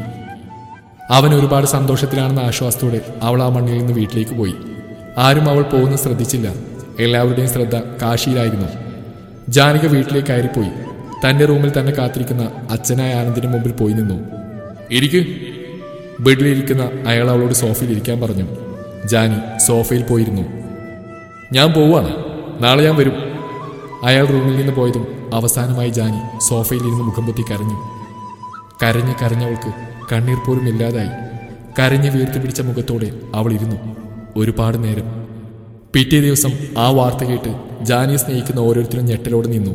A: അവൻ ഒരുപാട് സന്തോഷത്തിലാണെന്ന ആശ്വാസത്തോടെ അവൾ ആ മണ്ണിൽ നിന്ന് വീട്ടിലേക്ക് പോയി ആരും അവൾ പോകുന്ന ശ്രദ്ധിച്ചില്ല എല്ലാവരുടെയും ശ്രദ്ധ കാശിയിലായിരുന്നു ജാനിക വീട്ടിലേക്ക് കയറിപ്പോയി തന്റെ റൂമിൽ തന്നെ കാത്തിരിക്കുന്ന അച്ഛനായ ആനന്ദിന് മുമ്പിൽ പോയി നിന്നു ഇരിക്ക് ബെഡിലിരിക്കുന്ന അയാൾ അവളോട് സോഫയിൽ ഇരിക്കാൻ പറഞ്ഞു ജാനി സോഫയിൽ പോയിരുന്നു ഞാൻ പോവാണ് നാളെ ഞാൻ വരും അയാൾ റൂമിൽ നിന്ന് പോയതും അവസാനമായി ജാനി സോഫയിൽ ഇരുന്ന് മുഖം പൊത്തി കരഞ്ഞു കരഞ്ഞ് കരഞ്ഞവൾക്ക് കണ്ണീർ പോലും ഇല്ലാതായി കരഞ്ഞ് വീർത്തു പിടിച്ച മുഖത്തോടെ അവൾ ഇരുന്നു ഒരുപാട് നേരം പിറ്റേ ദിവസം ആ വാർത്ത കേട്ട് ജാനിയെ സ്നേഹിക്കുന്ന ഓരോരുത്തരും ഞെട്ടലോടെ നിന്നു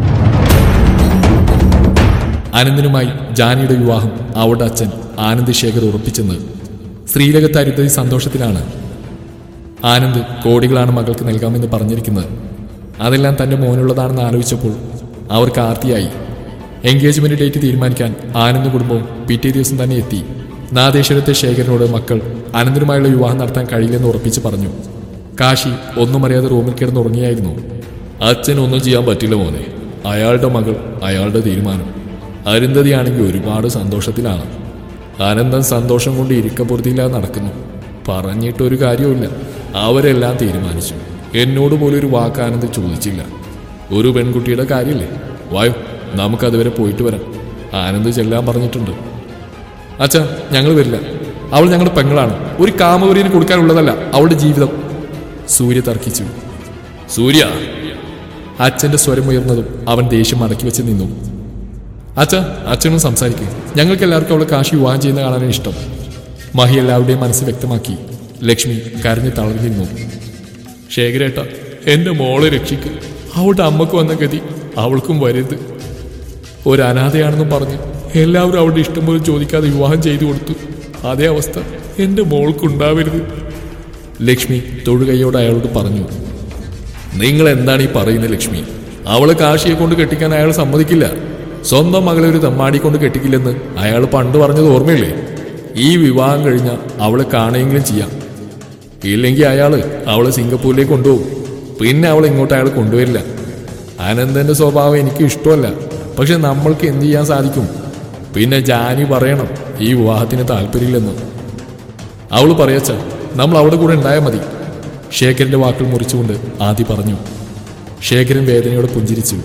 A: അനന്തനുമായി ജാനിയുടെ വിവാഹം അവളുടെ അച്ഛൻ ആനന്ദ് ശേഖർ ഉറപ്പിച്ചെന്ന് ശ്രീലകത്ത് അരുദ്ധതി സന്തോഷത്തിലാണ് ആനന്ദ് കോടികളാണ് മകൾക്ക് നൽകാമെന്ന് പറഞ്ഞിരിക്കുന്നത് അതെല്ലാം തന്റെ മോനുള്ളതാണെന്ന് ആലോചിച്ചപ്പോൾ അവർക്ക് ആർത്തിയായി എൻഗേജ്മെന്റ് ഡേറ്റ് തീരുമാനിക്കാൻ ആനന്ദ് കുടുംബവും പിറ്റേ ദിവസം തന്നെ എത്തി നാദേശ്വരത്തെ ശേഖരനോട് മക്കൾ അനന്തനുമായുള്ള വിവാഹം നടത്താൻ കഴിയില്ലെന്ന് ഉറപ്പിച്ച് പറഞ്ഞു കാശി ഒന്നും അറിയാതെ റൂമിൽ കിടന്ന് ഉറങ്ങിയായിരുന്നു അച്ഛൻ ഒന്നും ചെയ്യാൻ പറ്റില്ല മോനെ അയാളുടെ മകൾ അയാളുടെ തീരുമാനം അരുന്ധതിയാണെങ്കിൽ ഒരുപാട് സന്തോഷത്തിലാണ് ആനന്ദം സന്തോഷം കൊണ്ട് ഇരിക്കപ്പുറത്തില്ലാതെ നടക്കുന്നു പറഞ്ഞിട്ടൊരു കാര്യവുമില്ല അവരെല്ലാം തീരുമാനിച്ചു എന്നോട് പോലും ഒരു വാക്ക് ആനന്ദ് ചോദിച്ചില്ല ഒരു പെൺകുട്ടിയുടെ കാര്യമില്ലേ വായോ നമുക്കതുവരെ പോയിട്ട് വരാം ആനന്ദ് ചെല്ലാൻ പറഞ്ഞിട്ടുണ്ട് അച്ഛാ ഞങ്ങൾ വരില്ല അവൾ ഞങ്ങളുടെ പെങ്ങളാണ് ഒരു കാമവരീന് കൊടുക്കാനുള്ളതല്ല അവളുടെ ജീവിതം സൂര്യ തർക്കിച്ചു സൂര്യ അച്ഛന്റെ സ്വരം ഉയർന്നതും അവൻ ദേഷ്യം അടക്കി വെച്ച് നിന്നു അച്ഛ അച്ഛനും സംസാരിക്കും ഞങ്ങൾക്ക് എല്ലാവർക്കും അവളെ കാശി വിവാഹം ചെയ്യുന്ന കാണാനാണ് ഇഷ്ടം മഹി എല്ലാവരുടെയും മനസ്സ് വ്യക്തമാക്കി ലക്ഷ്മി കരഞ്ഞ് തളർന്നിരുന്നു ശേഖരേട്ട എന്റെ മോളെ രക്ഷിക്ക് അവളുടെ അമ്മക്ക് വന്ന ഗതി അവൾക്കും വരരുത് ഒരു അനാഥയാണെന്നും പറഞ്ഞ് എല്ലാവരും അവളുടെ ഇഷ്ടം പോലും ചോദിക്കാതെ വിവാഹം ചെയ്തു കൊടുത്തു അതേ അവസ്ഥ എന്റെ മോൾക്കുണ്ടാവരുത് ലക്ഷ്മി തൊഴുകൈയോട് അയാളോട് പറഞ്ഞു നിങ്ങൾ എന്താണ് ഈ പറയുന്നത് ലക്ഷ്മി അവളെ കാശിയെ കൊണ്ട് കെട്ടിക്കാൻ അയാൾ സമ്മതിക്കില്ല സ്വന്തം മകളെ ഒരു തെമ്മാടി കൊണ്ട് കെട്ടിക്കില്ലെന്ന് അയാൾ പണ്ട് പറഞ്ഞത് ഓർമ്മയില്ലേ ഈ വിവാഹം കഴിഞ്ഞ അവളെ കാണുകയെങ്കിലും ചെയ്യാം ഇല്ലെങ്കിൽ അയാള് അവളെ സിംഗപ്പൂരിലേക്ക് കൊണ്ടുപോകും പിന്നെ അവളെ ഇങ്ങോട്ട് അയാൾ കൊണ്ടുവരില്ല അനന്തന്റെ സ്വഭാവം എനിക്ക് ഇഷ്ടമല്ല പക്ഷെ നമ്മൾക്ക് എന്ത് ചെയ്യാൻ സാധിക്കും പിന്നെ ജാനി പറയണം ഈ വിവാഹത്തിന് താല്പര്യമില്ലെന്ന് അവള് പറയച്ച നമ്മൾ അവിടെ കൂടെ ഉണ്ടായാൽ മതി ശേഖരന്റെ വാക്കുകൾ മുറിച്ചുകൊണ്ട് ആദി പറഞ്ഞു ശേഖരൻ വേദനയോടെ പുഞ്ചിരിച്ചു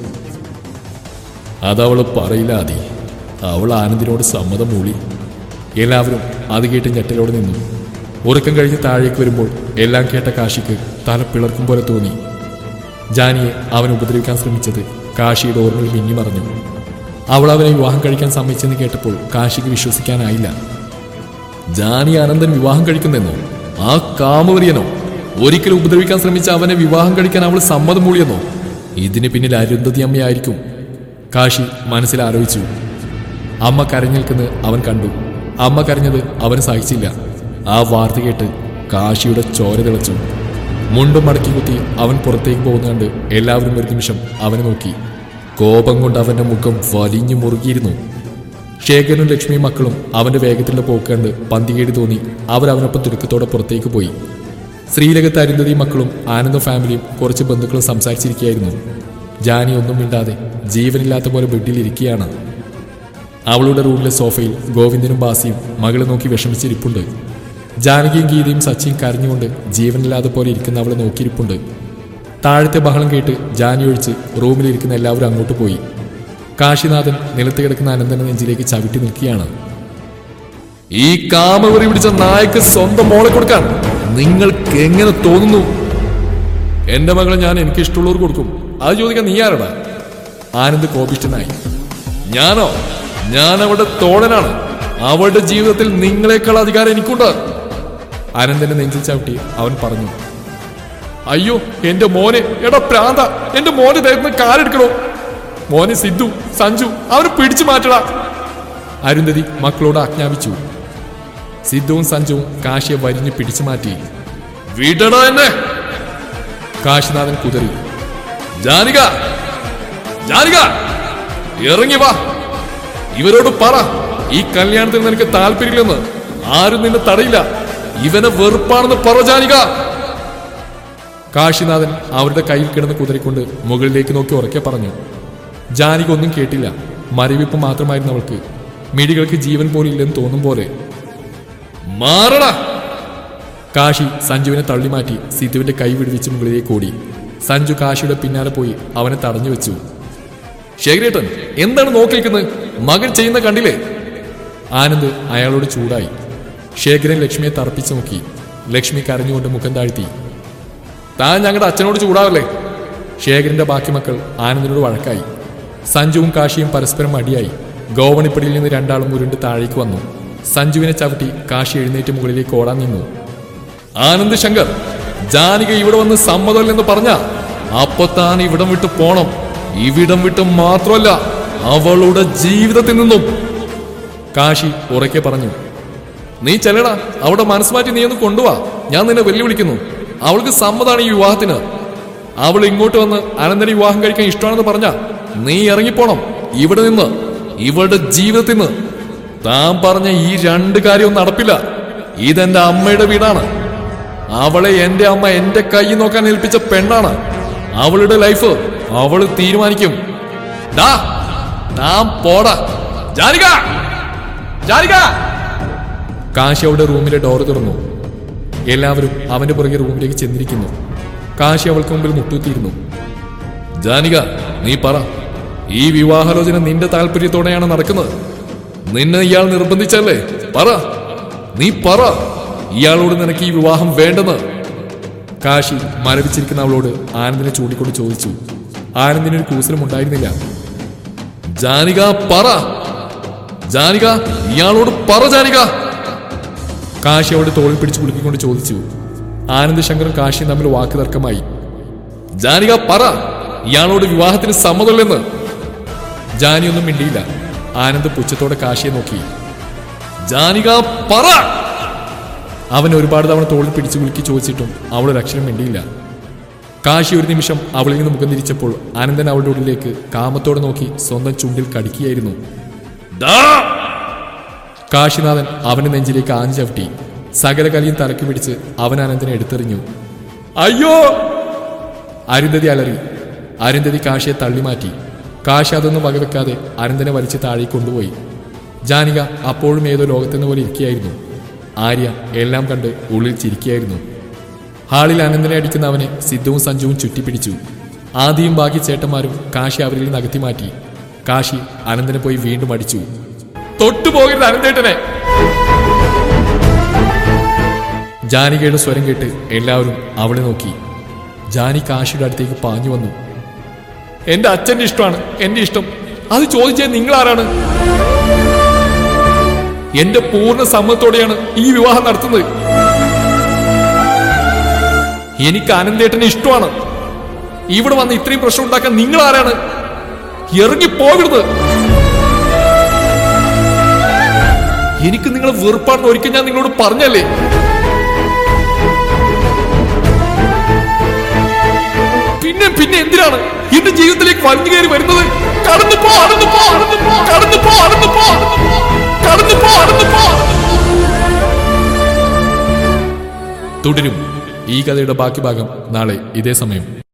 A: അതവള് പറയില്ല ആദി അവൾ ആനന്ദിനോട് സമ്മതം മൂളി എല്ലാവരും അത് കേട്ട് ഞെട്ടലോടെ നിന്നു ഉറക്കം കഴിഞ്ഞ് താഴേക്ക് വരുമ്പോൾ എല്ലാം കേട്ട കാശിക്ക് തല പിളർക്കും പോലെ തോന്നി ജാനിയെ അവൻ ഉപദ്രവിക്കാൻ ശ്രമിച്ചത് കാശിയുടെ ഓർമ്മയിൽ മിന്നി മറഞ്ഞു അവൾ അവനെ വിവാഹം കഴിക്കാൻ സമ്മതിച്ചെന്ന് കേട്ടപ്പോൾ കാശിക്ക് വിശ്വസിക്കാനായില്ല ജാനി അനന്തൻ വിവാഹം കഴിക്കുന്നെന്നോ ആ കാമവരിയനോ ഒരിക്കലും ഉപദ്രവിക്കാൻ ശ്രമിച്ച അവനെ വിവാഹം കഴിക്കാൻ അവൾ സമ്മതം മൂളിയെന്നോ ഇതിന് പിന്നിൽ അരുന്ധതി അമ്മയായിരിക്കും കാശി മനസ്സിൽ ആലോചിച്ചു അമ്മ കരഞ്ഞിൽക്കുന്നത് അവൻ കണ്ടു അമ്മ കരഞ്ഞത് അവന് സഹിച്ചില്ല ആ വാർത്ത കേട്ട് കാശിയുടെ ചോര തിളച്ചു മുണ്ടും മടക്കി കുത്തി അവൻ പുറത്തേക്ക് പോകുന്ന കണ്ട് എല്ലാവരും ഒരു നിമിഷം അവനെ നോക്കി കോപം കൊണ്ട് അവന്റെ മുഖം വലിഞ്ഞു മുറുകിയിരുന്നു ശേഖരനും ലക്ഷ്മിയും മക്കളും അവന്റെ വേഗത്തിലുള്ള പോക്ക് കണ്ട് പന്തികേടി തോന്നി അവർ അവനൊപ്പം തിടുക്കത്തോടെ പുറത്തേക്ക് പോയി ശ്രീലകത്ത് അരുന്ധതി മക്കളും ആനന്ദ ഫാമിലിയും കുറച്ച് ബന്ധുക്കളും സംസാരിച്ചിരിക്കുകയായിരുന്നു ജാനി ഒന്നും മിണ്ടാതെ ജീവനില്ലാത്ത പോലെ ബെഡിലിരിക്കുകയാണ് അവളുടെ റൂമിലെ സോഫയിൽ ഗോവിന്ദനും ബാസിയും മകളെ നോക്കി വിഷമിച്ചിരിപ്പുണ്ട് ജാനകിയും ഗീതയും സച്ചിയും കരഞ്ഞുകൊണ്ട് ജീവനില്ലാതെ പോലെ ഇരിക്കുന്ന അവളെ നോക്കിയിരിപ്പുണ്ട് താഴത്തെ ബഹളം കേട്ട് ജാനി ഒഴിച്ച് റൂമിലിരിക്കുന്ന എല്ലാവരും അങ്ങോട്ട് പോയി കാശിനാഥൻ നിലത്ത് കിടക്കുന്ന അനന്തന്റെ നെഞ്ചിലേക്ക് ചവിട്ടി നിൽക്കുകയാണ് ഈ കാമവറി പിടിച്ച നായക്ക് സ്വന്തം മോളെ കൊടുക്കാൻ നിങ്ങൾക്ക് എങ്ങനെ തോന്നുന്നു എന്റെ മകളെ ഞാൻ എനിക്ക് ഇഷ്ടമുള്ളവർ കൊടുക്കും അത് ചോദിക്കാൻ നീ ആരടാ ആനന്ദ് കോപിഷ്ടനായി ഞാനോ ഞാൻ അവളുടെ തോഴനാണ് അവളുടെ ജീവിതത്തിൽ നിങ്ങളെക്കാൾ അധികാരം എനിക്കുണ്ട് അനന്തന്റെ നെഞ്ചിൽ ചവിട്ടി അവൻ പറഞ്ഞു അയ്യോ എന്റെ മോനെ എടാ പ്രാന്ത എന്റെ മോനെ ദേഹത്ത് കാലെടുക്കണോ മോനെ സിദ്ധു സഞ്ജു അവനെ പിടിച്ചു മാറ്റടാ അരുന്ധതി മക്കളോട് ആജ്ഞാപിച്ചു സിദ്ധുവും സഞ്ജുവും കാശിയെ വരിഞ്ഞു പിടിച്ചു മാറ്റി വിടടാ എന്നെ കാശിനാഥൻ കുതറി ജാനിക ജാനിക ഇറങ്ങി വാ ഇവരോട് പറ ഈ കല്യാണത്തിന് നിനക്ക് താല്പര്യമില്ലെന്ന് ആരും നിന്നെ തടയില്ല ഇവനെ വെറുപ്പാണെന്ന് പറ ജാനിക കാശിനാഥൻ അവരുടെ കയ്യിൽ കിടന്ന് കുതിരിക്കൊണ്ട് മുകളിലേക്ക് നോക്കി ഉറക്കെ പറഞ്ഞു ജാനിക ഒന്നും കേട്ടില്ല മരവിപ്പ് മാത്രമായിരുന്നു അവൾക്ക് മിടികൾക്ക് ജീവൻ പോലും ഇല്ലെന്ന് തോന്നും പോലെ മാറണ കാശി സഞ്ജുവിനെ തള്ളിമാറ്റി സിദ്ധുവിന്റെ കൈ വിടുവിച്ച് മുകളിലേക്ക് ഓടി സഞ്ജു കാശിയുടെ പിന്നാലെ പോയി അവനെ തടഞ്ഞു വെച്ചു ശേഖരേട്ടൻ എന്താണ് നോക്കി നിൽക്കുന്നത് മകൻ ചെയ്യുന്ന കണ്ടില്ലേ ആനന്ദ് അയാളോട് ചൂടായി ശേഖരൻ ലക്ഷ്മിയെ തറപ്പിച്ചു നോക്കി ലക്ഷ്മി കരഞ്ഞുകൊണ്ട് മുഖം താഴ്ത്തി താൻ ഞങ്ങളുടെ അച്ഛനോട് ചൂടാവല്ലേ ശേഖരന്റെ ബാക്കി മക്കൾ ആനന്ദിനോട് വഴക്കായി സഞ്ജുവും കാശിയും പരസ്പരം അടിയായി ഗോവണിപ്പടിയിൽ നിന്ന് രണ്ടാളും ഉരുണ്ട് താഴേക്ക് വന്നു സഞ്ജുവിനെ ചവിട്ടി കാശി എഴുന്നേറ്റ് മുകളിലേക്ക് ഓടാൻ നിന്നു ആനന്ദ് ശങ്കർ ജാനിക ഇവിടെ വന്ന് സമ്മതമല്ലെന്ന് പറഞ്ഞ അപ്പൊ താൻ ഇവിടം വിട്ട് പോണം ഇവിടം വിട്ട് മാത്രമല്ല അവളുടെ ജീവിതത്തിൽ നിന്നും കാശി ഉറക്കെ പറഞ്ഞു നീ ചെല്ലടാ അവിടെ മനസ്സ് മാറ്റി നീ ഒന്ന് കൊണ്ടുവാ ഞാൻ നിന്നെ വെല്ലുവിളിക്കുന്നു അവൾക്ക് സമ്മതാണ് ഈ വിവാഹത്തിന് അവൾ ഇങ്ങോട്ട് വന്ന് അനന്തനെ വിവാഹം കഴിക്കാൻ ഇഷ്ടമാണെന്ന് പറഞ്ഞ നീ ഇറങ്ങിപ്പോണം ഇവിടെ നിന്ന് ഇവളുടെ ജീവിതത്തിൽ നിന്ന് താൻ പറഞ്ഞ ഈ രണ്ട് കാര്യവും നടപ്പില്ല ഇതെന്റെ അമ്മയുടെ വീടാണ് അവളെ എന്റെ അമ്മ എന്റെ കൈ നോക്കാൻ ഏൽപ്പിച്ച പെണ്ണാണ് അവളുടെ ലൈഫ് അവള് തീരുമാനിക്കും ഡാ താൻ പോടാ ജാനിക ജാനിക കാശി അവളുടെ റൂമിലെ ഡോറ് തുറന്നു എല്ലാവരും അവന്റെ പുറകെ റൂമിലേക്ക് ചെന്നിരിക്കുന്നു കാശി അവൾക്ക് മുമ്പിൽ മുട്ടുത്തിയിരുന്നു ജാനിക നീ പറ ഈ വിവാഹാലോചന നിന്റെ താല്പര്യത്തോടെയാണ് നടക്കുന്നത് നിന്നെ ഇയാൾ നിർബന്ധിച്ചല്ലേ പറ നീ പറ ഇയാളോട് നിനക്ക് ഈ വിവാഹം വേണ്ടെന്ന് കാശി മരവിച്ചിരിക്കുന്ന അവളോട് ആനന്ദിനെ ചൂണ്ടിക്കൊണ്ട് ചോദിച്ചു ആനന്ദിന് ഒരു കൂസലും ഉണ്ടായിരുന്നില്ല ജാനിക പറ ജാനിക ഇയാളോട് പറ ജാനിക കാശി അവളുടെ തോളിൽ പിടിച്ച് കുലുക്കിക്കൊണ്ട് ചോദിച്ചു ആനന്ദ് ശങ്കറും കാശിയും തമ്മിൽ വാക്ക് തർക്കമായി ജാനിക പറ ഇയാളോട് വിവാഹത്തിന് സമ്മതമില്ലെന്ന് ജാനി ഒന്നും മിണ്ടിയില്ല ആനന്ദ് പുച്ഛത്തോടെ കാശിയെ നോക്കി ജാനിക പറ അവൻ ഒരുപാട് തവണ തോളിൽ പിടിച്ചു കുലുക്കി ചോദിച്ചിട്ടും അവൾ ഒരു അക്ഷരം മിണ്ടിയില്ല കാശി ഒരു നിമിഷം അവളിൽ നിന്ന് മുഖം തിരിച്ചപ്പോൾ ആനന്ദൻ അവളുടെ ഉള്ളിലേക്ക് കാമത്തോടെ നോക്കി സ്വന്തം ചുണ്ടിൽ കടിക്കുകയായിരുന്നു "ദാ!" കാശിനാഥൻ അവന്റെ നെഞ്ചിലേക്ക് ആഞ്ഞു ചവിട്ടി സകല കലിയും തലക്ക് പിടിച്ച് അവൻ അനന്തനെ എടുത്തെറിഞ്ഞു അയ്യോ അരുന്ധതി അലറി അരുന്ധതി കാശിയെ തള്ളിമാറ്റി കാശി അതൊന്നും വകവെക്കാതെ അനന്തനെ വലിച്ച് താഴെ കൊണ്ടുപോയി ജാനിക അപ്പോഴും ഏതോ ലോകത്തെന്ന പോലെ ഇരിക്കുകയായിരുന്നു ആര്യ എല്ലാം കണ്ട് ഉള്ളിൽ ചിരിക്കുകയായിരുന്നു ഹാളിൽ അനന്തനെ അടിക്കുന്ന അവനെ സിദ്ധുവും സഞ്ജുവും ചുറ്റിപ്പിടിച്ചു ആദിയും ബാക്കി ചേട്ടന്മാരും കാശി അവരിൽ നിന്ന് അകറ്റി മാറ്റി കാശി അനന്തനെ പോയി വീണ്ടും അടിച്ചു തൊട്ടുപോകരുത് അനന്തേട്ടനെ ജാനികയുടെ സ്വരം കേട്ട് എല്ലാവരും അവളെ നോക്കി ജാനി കാശിയുടെ അടുത്തേക്ക് പാഞ്ഞു വന്നു എന്റെ അച്ഛന്റെ ഇഷ്ടമാണ് എന്റെ ഇഷ്ടം അത് ചോദിച്ചത് നിങ്ങൾ ആരാണ് എന്റെ പൂർണ്ണ സമ്മതത്തോടെയാണ് ഈ വിവാഹം നടത്തുന്നത് എനിക്ക് അനന്തേട്ടനെ ഇഷ്ടമാണ് ഇവിടെ വന്ന് ഇത്രയും പ്രശ്നം ഉണ്ടാക്കാൻ നിങ്ങൾ ആരാണ് ഇറങ്ങി പോകരുത് എനിക്ക് നിങ്ങളെ വെറുപ്പാണെന്ന് ഒരിക്കൽ ഞാൻ നിങ്ങളോട് പറഞ്ഞല്ലേ പിന്നെ പിന്നെ എന്തിനാണ് എന്റെ ജീവിതത്തിലേക്ക് വലിഞ്ഞു കയറി വരുന്നത് കടന്നു പോ കടന്നു പോ കടന്നു പോ കടന്നു പോ കടന്നു പോ കടന്നു പോ തുടരും ഈ കഥയുടെ ബാക്കി ഭാഗം നാളെ ഇതേ സമയം